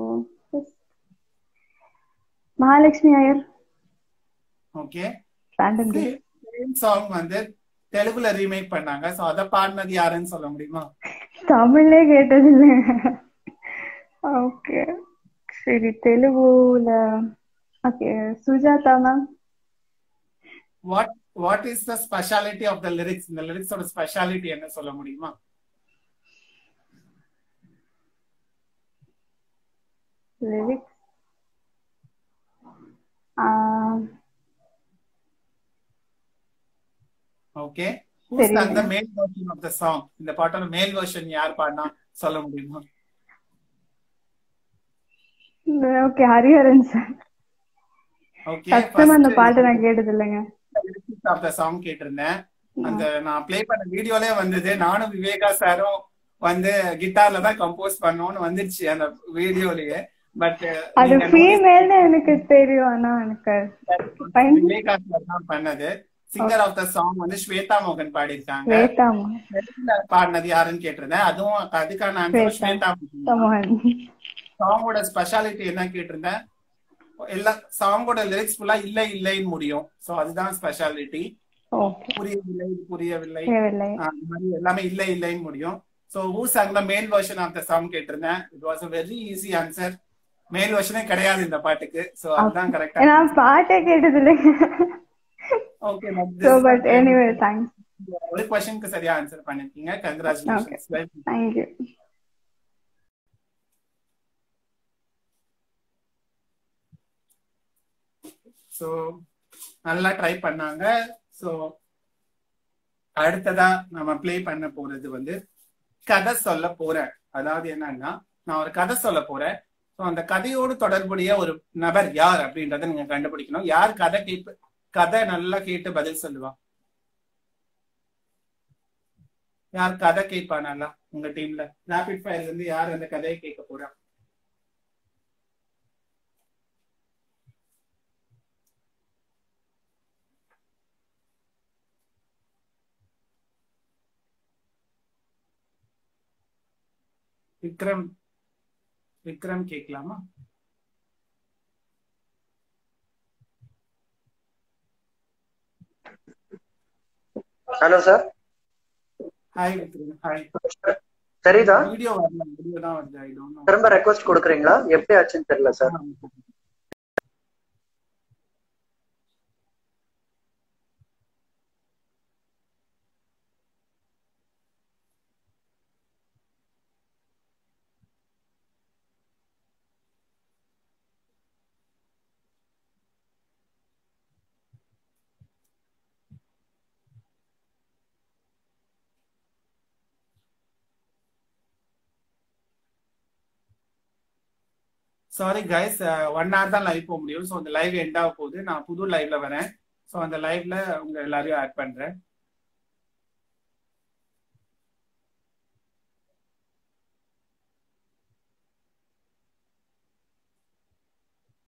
Mahalakshmi Iyer okay random song வந்து தெலுங்குல ரீமேக் பண்ணாங்க சோ அத பாடினது யாருன்னு சொல்ல முடியுமா தமிழ்லே கேட்டதில்ல ஓகே சரி தெலுங்குல okay Sujatha ma'am what what is the speciality of the lyrics இந்த லிரிக்ஸோட ஸ்பெஷாலிட்டி என்ன சொல்ல முடியுமா லிரிக்ஸ் ஓகே சரி. அந்த மேல் வெர்ஷன் ஆஃப் த சாங் இந்த பாட்டோட மேல் வெர்ஷன் யார் பாடினா சொல்ல முடியுமா ஓகே ஹரிஹரன் சார் ஓகே சத்தமா அந்த பாட்டு நான் கேட்டது இல்லைங்க ஆஃப் த சாங் கேட்டிருந்தேன் அந்த நான் ப்ளே பண்ண வீடியோலே வந்தது நானும் விவேகா சாரும் வந்து கிட்டார்ல தான் கம்போஸ் பண்ணோம்னு வந்துருச்சு அந்த வீடியோலயே பட் அது ஃபீமேல்னு எனக்கு தெரியும் ஆனா எனக்கு fine. விவேகா சார் தான் பண்ணது சிங்கர் ஆஃப் த சாங் வந்து ஸ்வேதா மோகன் பாடியிருக்காங்க ஸ்வேதாமா தெலுங்குல பாடினது யாருன்னு கேட்டிருந்தேன் அதுவும் அதுக்கான ஆன்சர் ஸ்வேதா. ஸ்வேதா மோகன் சாங்கோட ஸ்பெஷாலிட்டி என்ன கேட்டிருந்தேன் எல்லா சாங்கோட லிரிக்ஸ் ஃபுல்லா இல்ல இல்லைன்னு முடியும் சோ அதுதான் ஸ்பெஷாலிட்டி ஓகே புரியவில்லை புரியவில்லை தேவையில்லை ஆஹ் அந்த மாதிரி எல்லாமே இல்ல இல்லைன்னு முடியும் so who sang the male version of the song கேட்டிருந்தேன் it was a very easy answer male வெர்ஷனே கிடையாது இந்த பாட்டுக்கு சோ அதுதான் கரெக்டா நான் பாட்டே கேட்டது இல்லைங்க okay so but anyway thanks ஒரு கொஸ்டினுக்கு சரியா ஆன்சர் பண்ணிருக்கீங்க கங்க்ராச்சுலேஷன்ஸ் தேங்க்யூ ஸோ நல்லா ட்ரை பண்ணாங்க ஸோ அடுத்ததா நம்ம ப்ளே பண்ண போறது வந்து கதை சொல்ல போறேன் அதாவது என்னன்னா நான் ஒரு கதை சொல்ல போறேன் ஸோ அந்த கதையோடு தொடர்புடைய ஒரு நபர் யார் அப்படின்றத நீங்க கண்டுபிடிக்கணும் யார் கதை கேட்பு கதை நல்லா கேட்டு பதில் சொல்லுவா யார் கதை கேட்பா நல்லா உங்க டீம்ல ராபிட் ஃபயர்ல இருந்து யார் அந்த கதையை கேட்க போறா விக்ரம் விக்ரம் கேட்கலாமா hello sir hi Vikram hi Saritha video வரல வீடியோ தான் வருது ஐ டோன்ட் நோ திரும்ப ரெக்வஸ்ட் கொடுக்குறீங்களா எப்படி ஆச்சுன்னு தெரியல sir sorry guys one hour தான் லைவ் போக முடியும் ஸோ அந்த லைவ் எண்ட் ஆக போகுது நான் புது லைவ்ல வரேன் ஸோ அந்த லைவ்ல உங்க எல்லாரையும் ஆட் பண்றேன்